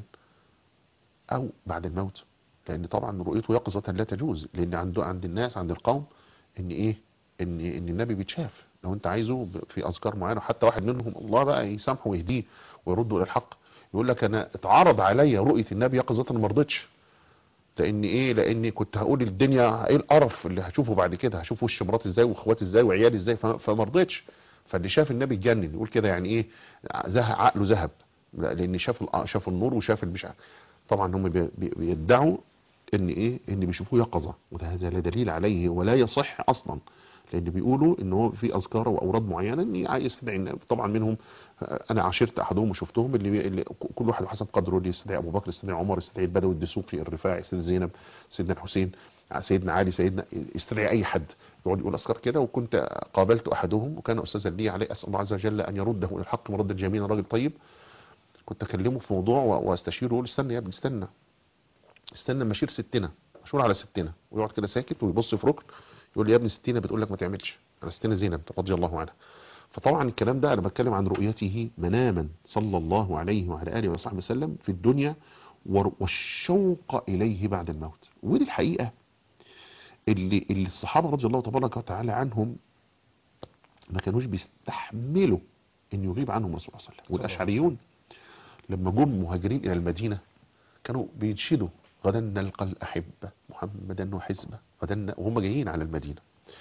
S2: او بعد الموت لان طبعا رؤيته يقظة لا تجوز لان عنده عند الناس عند القوم ان ايه ان ان النبي بيتشاف لو انت عايزه ب- في اذكار معينه حتى واحد منهم الله بقى يسامحه ويهديه ويرده الى الحق يقول لك انا اتعرض عليا رؤيه النبي يقظه ما رضيتش لان ايه لاني كنت هقول الدنيا ايه القرف اللي هشوفه بعد كده هشوف وش مراتي ازاي واخواتي ازاي وعيالي ازاي ف- فما رضيتش فاللي شاف النبي اتجنن يقول كده يعني ايه زه عقله ذهب لا، لان شاف الأ- شاف النور وشاف المش عارف. طبعا هم بي- بي- بيدعوا ان ايه ان بيشوفوه يقظه وده هذا لا دليل عليه ولا يصح اصلا لان بيقولوا ان هو في اذكار واوراد معينه ان يستدعي النبي. طبعا منهم آه، انا عاشرت احدهم وشفتهم اللي, بي- اللي كل واحد حسب قدره اللي يستدعي ابو بكر يستدعي عمر يستدعي البدوي الدسوقي الرفاعي سيدنا زينب سيدنا الحسين سيدنا علي سيدنا يستدعي اي حد يقعد يقول اذكار كده وكنت قابلت احدهم وكان استاذا لي عليه اسال الله عز وجل ان يرده الى الحق مردا جميلا راجل طيب كنت اكلمه في موضوع و- واستشيره واقول استنى يا ابني استنى استنى ما اشيل ستنا اشور على ستنا ويقعد كده ساكت ويبص في ركن يقول لي يا ابني ستنا بتقول لك ما تعملش على ستنا زينب رضي الله عنها فطبعا الكلام ده انا بتكلم عن رؤيته مناما صلى الله عليه وعلى اله وصحبه وسلم في الدنيا ور- والشوق اليه بعد الموت ودي الحقيقه اللي اللي الصحابه رضي الله تبارك وتعالى عنهم ما كانوش بيستحملوا ان يغيب عنهم رسول الله صلى الله عليه وسلم والاشعريون لما جم مهاجرين الى المدينه كانوا بينشدوا غدا نلقى الاحبه محمدا وحزبه غدا ن- وهم جايين على المدينه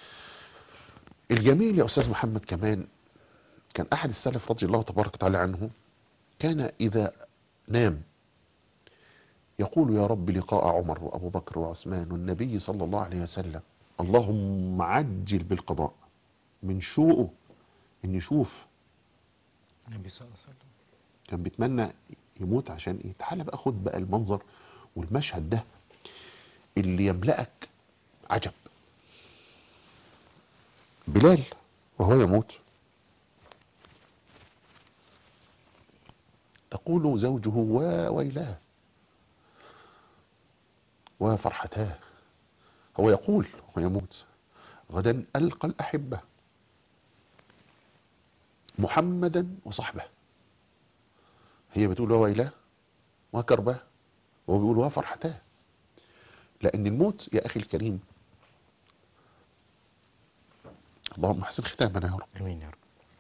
S2: الجميل يا استاذ محمد كمان كان احد السلف رضي الله تبارك وتعالى عنه كان اذا نام يقول يا رب لقاء عمر وابو بكر وعثمان والنبي صلى الله عليه وسلم اللهم عجل بالقضاء من شوقه ان يشوف
S1: النبي صلى الله عليه وسلم
S2: كان بيتمنى يموت عشان ايه تعالى بقى خد بقى المنظر والمشهد ده اللي يملأك عجب بلال وهو يموت تقول زوجه وويلاه وفرحتاه هو يقول ويموت غدا ألقى الأحبة محمدا وصحبه هي بتقول وويلاه وكرباه وهو بيقول وفرحتاه لأن الموت يا أخي الكريم اللهم احسن ختامنا يا رب
S1: امين يا رب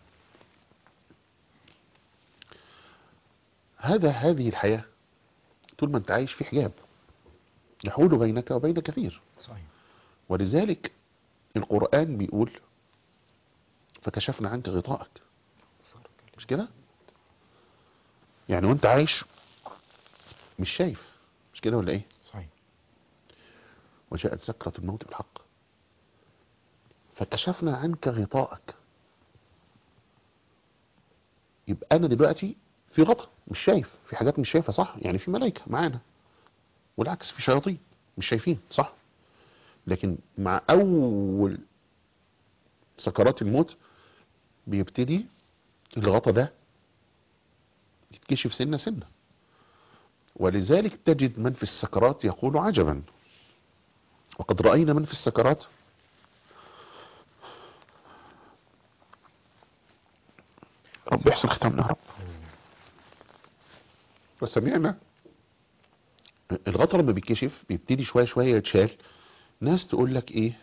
S2: هذا هذه الحياة طول ما انت عايش في حجاب يحول بينك وبين كثير
S1: صحيح
S2: ولذلك القرآن بيقول فكشفنا عنك غطاءك
S1: صار
S2: مش كده يعني وانت عايش مش شايف مش كده ولا ايه
S1: صحيح
S2: وجاءت سكرة الموت بالحق فكشفنا عنك غطاءك يبقى انا دلوقتي في غطاء مش شايف في حاجات مش شايفها صح يعني في ملائكة معانا والعكس في شياطين مش شايفين صح لكن مع اول سكرات الموت بيبتدي الغطاء ده يتكشف سنة سنة ولذلك تجد من في السكرات يقول عجبا وقد رأينا من في السكرات رب يحسن ختامنا يا رب وسمعنا الغطا لما بيتكشف بيبتدي شوية شوية يتشال ناس تقول لك ايه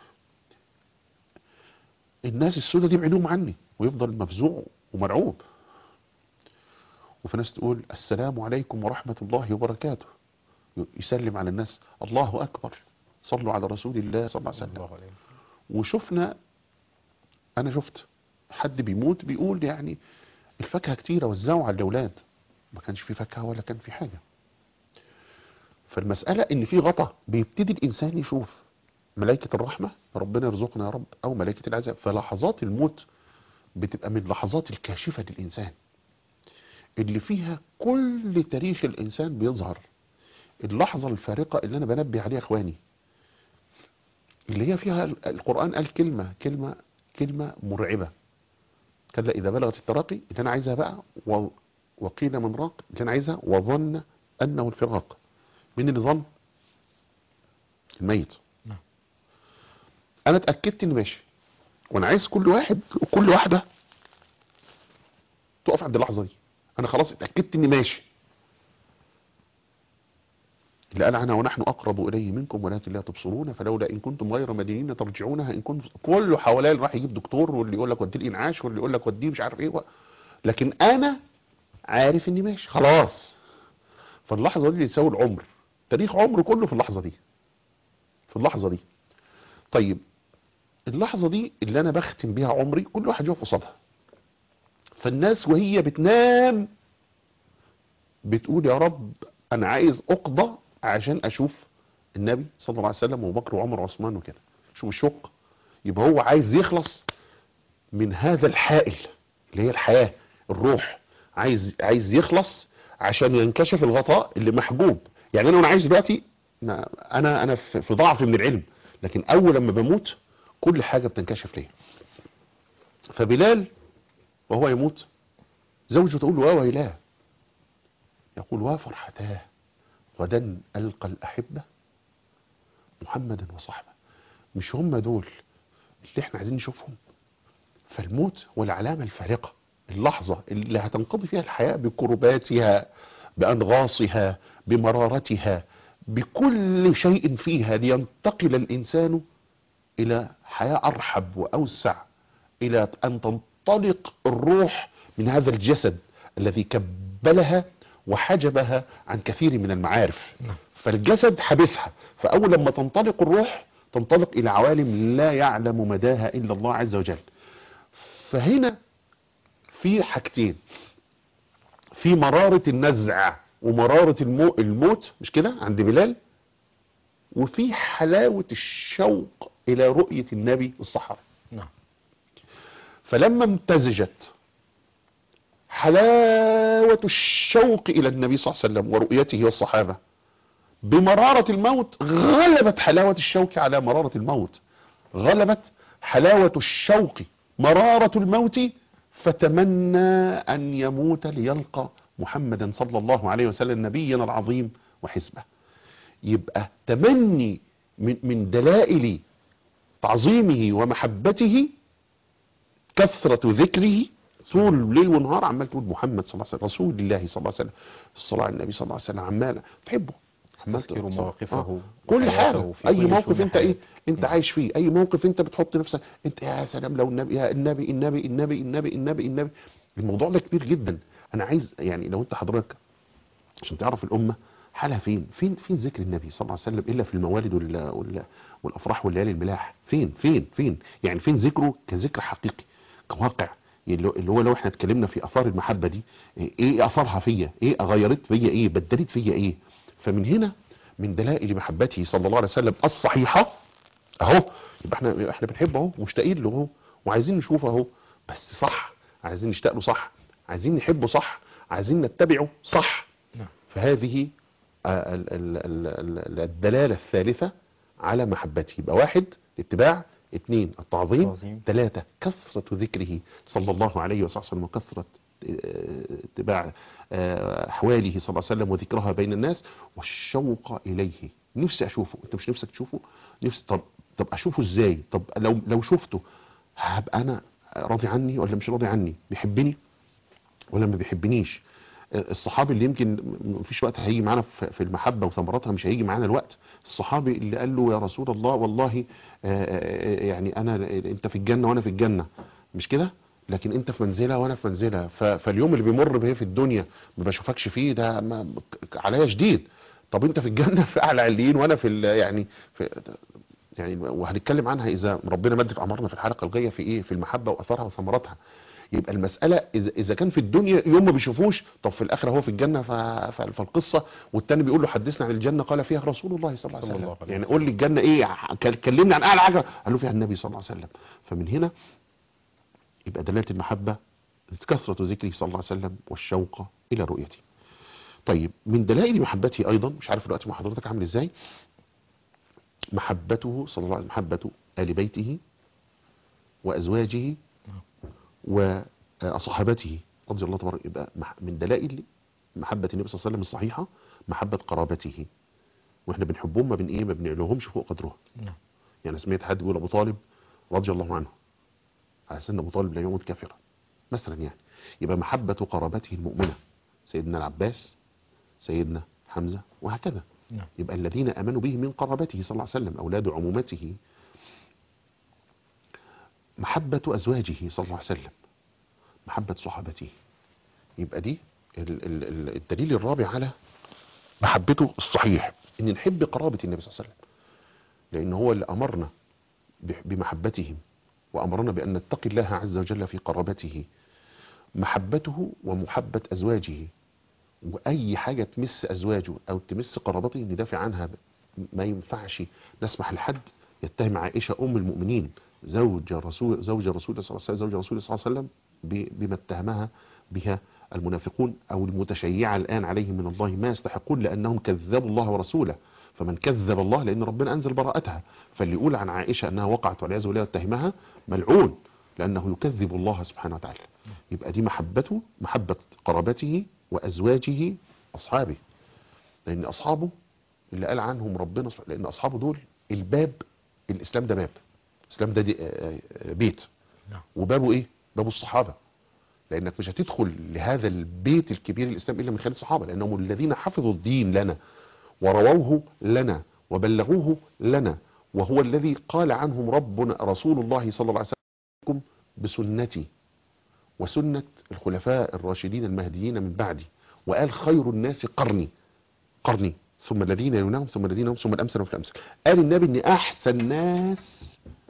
S2: الناس السودة دي بعينهم عني ويفضل مفزوع ومرعوب وفي ناس تقول السلام عليكم ورحمة الله وبركاته يسلم على الناس الله أكبر صلوا على رسول الله صلى الله عليه وسلم
S1: الله عليه وسلم
S2: وشفنا انا شفت حد بيموت بيقول يعني الفاكهه كتيره وزعوا على الاولاد ما كانش في فاكهه ولا كان في حاجه فالمساله ان في غطا بيبتدي الانسان يشوف ملائكه الرحمه ربنا يرزقنا يا رب او ملائكه العذاب فلحظات الموت بتبقى من لحظات الكاشفه للانسان اللي فيها كل تاريخ الانسان بيظهر اللحظه الفارقه اللي انا بنبه عليها اخواني اللي هي فيها القرآن قال كلمة كلمة كلمة مرعبة كلا إذا بلغت التراقي اللي أنا عايزها بقى و- وقيل من راق اللي انا عايزها وظن انه الفراق مين اللي ظن الميت
S1: نعم.
S2: انا اتاكدت اني ماشي وانا عايز كل واحد وكل واحده تقف عند اللحظه دي انا خلاص اتاكدت اني ماشي اللي قال عنها ونحن اقرب اليه منكم ولكن لا تبصرون فلولا ان كنتم غير مدينين ترجعونها ان كنتم كله حواليا اللي راح يجيب دكتور واللي يقول لك وديه الانعاش واللي يقول لك وديه مش عارف ايه و... لكن انا عارف اني ماشي خلاص فاللحظه دي اللي تساوي العمر تاريخ عمر كله في اللحظه دي في اللحظه دي طيب اللحظه دي اللي انا بختم بيها عمري كل واحد يقف قصادها فالناس وهي بتنام بتقول يا رب انا عايز اقضى عشان اشوف النبي صلى الله عليه وسلم وابو بكر وعمر وعثمان وكده شوف الشق يبقى هو عايز يخلص من هذا الحائل اللي هي الحياة الروح عايز عايز يخلص عشان ينكشف الغطاء اللي محجوب يعني انا وانا عايش دلوقتي ما- انا انا في في ضعف من العلم لكن اول لما بموت كل حاجة بتنكشف ليا فبلال وهو يموت زوجته تقول له وا ويلاه يقول وا فرحتاه غدا ألقى الأحبة محمدا وصحبه مش هم دول اللي احنا عايزين نشوفهم فالموت هو العلامة الفارقة اللحظة اللي هتنقضي فيها الحياة بكرباتها بأنغاصها بمرارتها بكل شيء فيها لينتقل الإنسان إلى حياة أرحب وأوسع إلى أن تنطلق الروح من هذا الجسد الذي كبلها وحجبها عن كثير من المعارف فالجسد حبسها فأول لما تنطلق الروح تنطلق إلى عوالم لا يعلم مداها إلا الله عز وجل فهنا في حاجتين في مرارة النزع ومرارة المو الموت مش كده عند بلال وفي حلاوة الشوق إلى رؤية النبي الصحابة
S1: نعم
S2: فلما امتزجت حلاوة الشوق إلى النبي صلى الله عليه وسلم ورؤيته والصحابة بمرارة الموت غلبت حلاوة الشوق على مرارة الموت غلبت حلاوة الشوق مرارة الموت فتمنى أن يموت ليلقى محمدا صلى الله عليه وسلم نبينا العظيم وحزبه يبقى تمني من, من دلائل تعظيمه ومحبته كثرة ذكره طول ليل ونهار عمال تقول محمد صلى الله عليه وسلم رسول الله صلى الله عليه وسلم الصلاة على النبي صلى الله عليه وسلم عمال تحبه عمال
S1: تذكر
S2: تقول-
S1: مواقفه
S2: آه. كل
S1: وحياته
S2: حاجة
S1: في
S2: اي
S1: كل
S2: موقف
S1: شؤون
S2: انت ايه
S1: حياتك.
S2: انت
S1: نعم.
S2: عايش فيه اي موقف انت بتحط نفسك انت يا سلام لو النبي يا النبي النبي النبي النبي النبي النبي الموضوع ده كبير جدا انا عايز يعني لو انت حضرتك عشان تعرف الامه حالها فين فين فين ذكر النبي صلى الله عليه وسلم الا في الموالد وال وال والافراح والليالي الملاح فين فين فين يعني فين ذكره كذكر حقيقي كواقع اللي اللي هو لو احنا اتكلمنا في اثار المحبه دي ايه اثرها فيا ايه غيرت فيا ايه بدلت فيا ايه فمن هنا من دلائل محبته صلى الله عليه وسلم الصحيحه اهو يبقى احنا يبقى احنا بنحبه اهو مشتاقين له اهو وعايزين نشوفه اهو بس صح عايزين نشتاق له صح عايزين نحبه صح عايزين نتبعه صح
S1: نعم.
S2: فهذه آه، ال- ال- ال- ال- الدلالة الثالثة على محبته يبقى واحد الاتباع اثنين التعظيم
S1: التعظيم.
S2: ثلاثة كثرة ذكره صلى الله عليه وسلم وكثرة آه، اتباع آه، أحواله صلى الله عليه وسلم وذكرها بين الناس والشوق إليه نفسي أشوفه أنت مش نفسك تشوفه نفسي طب طب أشوفه إزاي طب لو لو شفته هبقى أنا راضي عني ولا مش راضي عني بيحبني ولا ما بيحبنيش الصحابي اللي يمكن مفيش وقت هيجي معانا في في المحبة وثمراتها مش هيجي معانا الوقت الصحابي اللي قال له يا رسول الله والله آه، آه، يعني انا انت في الجنة وانا في الجنة مش كده لكن انت في منزلة وانا في منزلة ف- فاليوم اللي بيمر بيه في الدنيا ما بشوفكش فيه ده ما- عليا شديد طب انت في الجنة في اعلى عليين وانا في ال- يعني في يعني وهنتكلم عنها اذا ربنا مد في اعمارنا في الحلقه الجايه في ايه في المحبه واثارها وثمراتها يبقى المساله اذا اذا كان في الدنيا يوم ما بيشوفوش طب في الاخره هو في الجنه ف- ف- فالقصه والتاني بيقول له حدثنا عن الجنه قال فيها رسول الله صلى الله عليه
S1: صلى
S2: وسلم
S1: الله عليه
S2: يعني
S1: وسلم.
S2: قول لي الجنه ايه كل- كلمني عن اعلى حاجه قال له فيها النبي صلى الله عليه وسلم فمن هنا يبقى دلاله المحبه كثره ذكره صلى الله عليه وسلم والشوق الى رؤيته طيب من دلائل محبته ايضا مش عارف الوقت مع حضرتك عامل ازاي محبته صلى الله عليه وسلم محبة آل بيته وأزواجه وصحابته رضي الله تبارك يبقى مح- من دلائل محبة النبي صلى الله عليه وسلم الصحيحة محبة قرابته واحنا بنحبهم ما بن ايه ما بنعلوهمش فوق قدرهم
S1: نعم
S2: يعني سمعت حد بيقول ابو طالب رضي الله عنه على سن ابو طالب لا يموت كافرا مثلا يعني يبقى محبة قرابته المؤمنة سيدنا العباس سيدنا حمزة وهكذا
S1: نعم
S2: يبقى الذين امنوا به من قرابته صلى الله عليه وسلم اولاد عمومته محبة ازواجه صلى الله عليه وسلم محبة صحابته يبقى دي ال- ال- ال- الدليل الرابع على محبته الصحيح ان نحب قرابة النبي صلى الله عليه وسلم لان هو اللي امرنا ب- بمحبتهم وامرنا بان نتقي الله عز وجل في قرابته محبته ومحبة ازواجه واي حاجة تمس ازواجه او تمس قرابته ندافع عنها ما ينفعش نسمح لحد يتهم عائشة ام المؤمنين زوج رسول زوج رسول صلى الله عليه وسلم زوج رسول صلى الله عليه وسلم ب- بما اتهمها بها المنافقون او المتشيعة الان عليهم من الله ما يستحقون لانهم كذبوا الله ورسوله فمن كذب الله لان ربنا انزل براءتها فاللي يقول عن عائشة انها وقعت والعياذ بالله واتهمها ملعون لانه يكذب الله سبحانه وتعالى يبقى دي محبته محبة قرابته وازواجه اصحابه لان اصحابه اللي قال عنهم ربنا سبحانه لان اصحابه دول الباب الاسلام ده باب الاسلام ده دي آه، آه، بيت
S1: نعم.
S2: وبابه ايه بابه الصحابه لانك مش هتدخل لهذا البيت الكبير الاسلام الا من خلال الصحابه لانهم الذين حفظوا الدين لنا ورووه لنا وبلغوه لنا وهو الذي قال عنهم ربنا رسول الله صلى الله عليه وسلم بسنتي وسنة الخلفاء الراشدين المهديين من بعدي وقال خير الناس قرني قرني ثم الذين يلونهم ثم الذين هم ثم الأمثل والأمثل قال النبي ان احسن ناس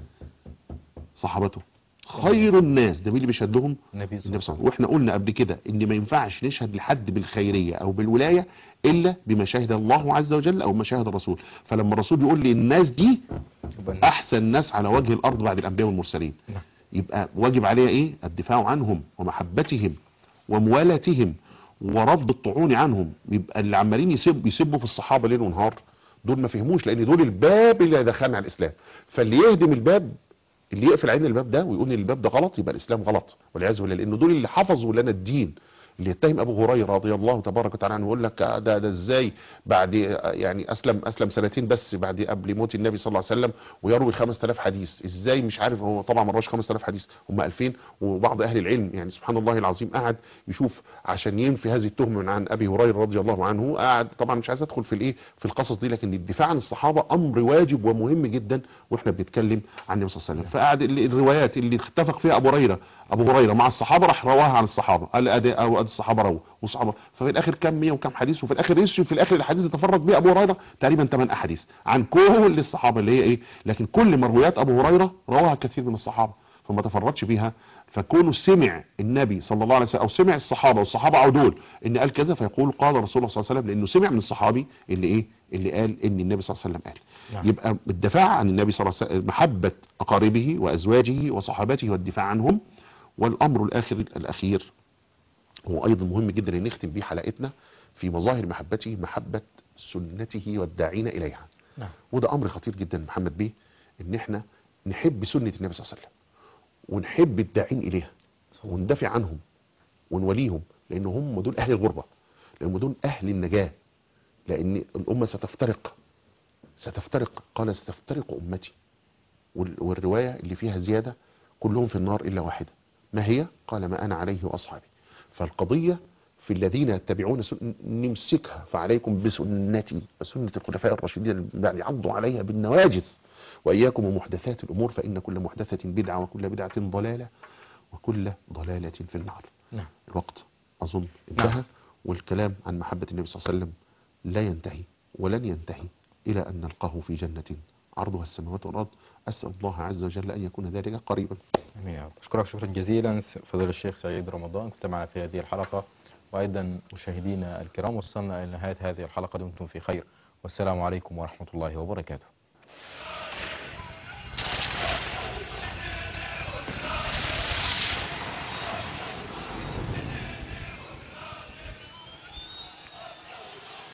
S2: صحابته خير الناس ده مين اللي بيشهد لهم
S1: النبي صلى
S2: النبي
S1: الله
S2: صلى الله عليه وسلم واحنا قلنا قبل كده ان ما ينفعش نشهد لحد بالخيريه او بالولايه الا بما شهد الله عز وجل او ما شهد الرسول فلما الرسول يقول لي الناس دي
S1: يبقى
S2: احسن ناس على وجه الارض بعد الانبياء والمرسلين
S1: نعم.
S2: يبقى واجب عليا ايه الدفاع عنهم ومحبتهم وموالاتهم ورفض الطعون عنهم يبقى اللي عمالين يسب يسبوا في الصحابه ليل ونهار دول ما فهموش لان دول الباب اللي دخلنا على الاسلام فاللي يهدم الباب اللي يقفل عين الباب ده ويقول ان الباب ده غلط يبقى الاسلام غلط والعياذ بالله لان دول اللي حفظوا لنا الدين اللي يتهم ابو هريره رضي الله تبارك وتعالى عنه يقول لك ده ده ازاي بعد يعني اسلم اسلم سنتين بس بعد قبل موت النبي صلى الله عليه وسلم ويروي 5000 حديث ازاي مش عارف هو طبعا ما رواش 5000 حديث هم 2000 وبعض اهل العلم يعني سبحان الله العظيم قعد يشوف عشان ينفي هذه التهمه من عن ابي هريره رضي الله عنه قعد طبعا مش عايز ادخل في الايه في القصص دي لكن الدفاع عن الصحابه امر واجب ومهم جدا واحنا بنتكلم عن النبي صلى الله عليه وسلم فقعد ال- الروايات اللي اتفق فيها ابو هريره ابو هريره مع الصحابه راح رواها عن الصحابه قال ادي او ادي الصحابه رووا والصحابه ففي الاخر كم 100 وكم حديث وفي الاخر يشوف في الاخر الحديث اللي تفرد بيه ابو هريره تقريبا 8 احاديث عن كل الصحابه اللي هي ايه لكن كل مرويات ابو هريره رواها كثير من الصحابه فما تفردش بيها فكونه سمع النبي صلى الله عليه وسلم او سمع الصحابه والصحابه عدول ان قال كذا فيقول قال رسول الله صلى الله عليه وسلم لانه سمع من الصحابي اللي ايه اللي قال ان النبي صلى الله عليه وسلم قال
S1: نعم.
S2: يبقى الدفاع عن النبي صلى الله عليه وسلم محبه اقاربه وازواجه وصحابته والدفاع عنهم والامر الاخر الاخير هو ايضا مهم جدا ان نختم بيه حلقتنا في مظاهر محبته محبه سنته والداعين اليها
S1: نعم
S2: وده امر خطير جدا محمد بيه ان احنا نحب سنه النبي صلى الله عليه وسلم ونحب الداعين اليها وندافع عنهم ونوليهم لان هم دول اهل الغربه لان دول اهل النجاه لان الامه ستفترق ستفترق قال ستفترق امتي وال- والروايه اللي فيها زياده كلهم في النار الا واحده ما هي قال ما انا عليه واصحابي فالقضيه في الذين يتبعون سن... نمسكها فعليكم بسنتي وسنه الخلفاء الراشدين من بعد عضوا عليها بالنواجذ واياكم ومحدثات الامور فان كل محدثه بدعه وكل بدعه ضلاله وكل ضلاله في النار
S1: نعم
S2: الوقت أظن انتهى
S1: نعم.
S2: والكلام عن محبة النبي صلى الله عليه وسلم لا ينتهي ولن ينتهي إلى أن نلقاه في جنة عرضها السماوات والأرض أسأل الله عز وجل أن يكون ذلك قريبا
S1: امين يا رب اشكرك شكرا جزيلا فضيله الشيخ سعيد رمضان كنت معنا في هذه الحلقه وايضا مشاهدينا الكرام وصلنا الى نهايه هذه الحلقه دمتم في خير والسلام عليكم ورحمه الله وبركاته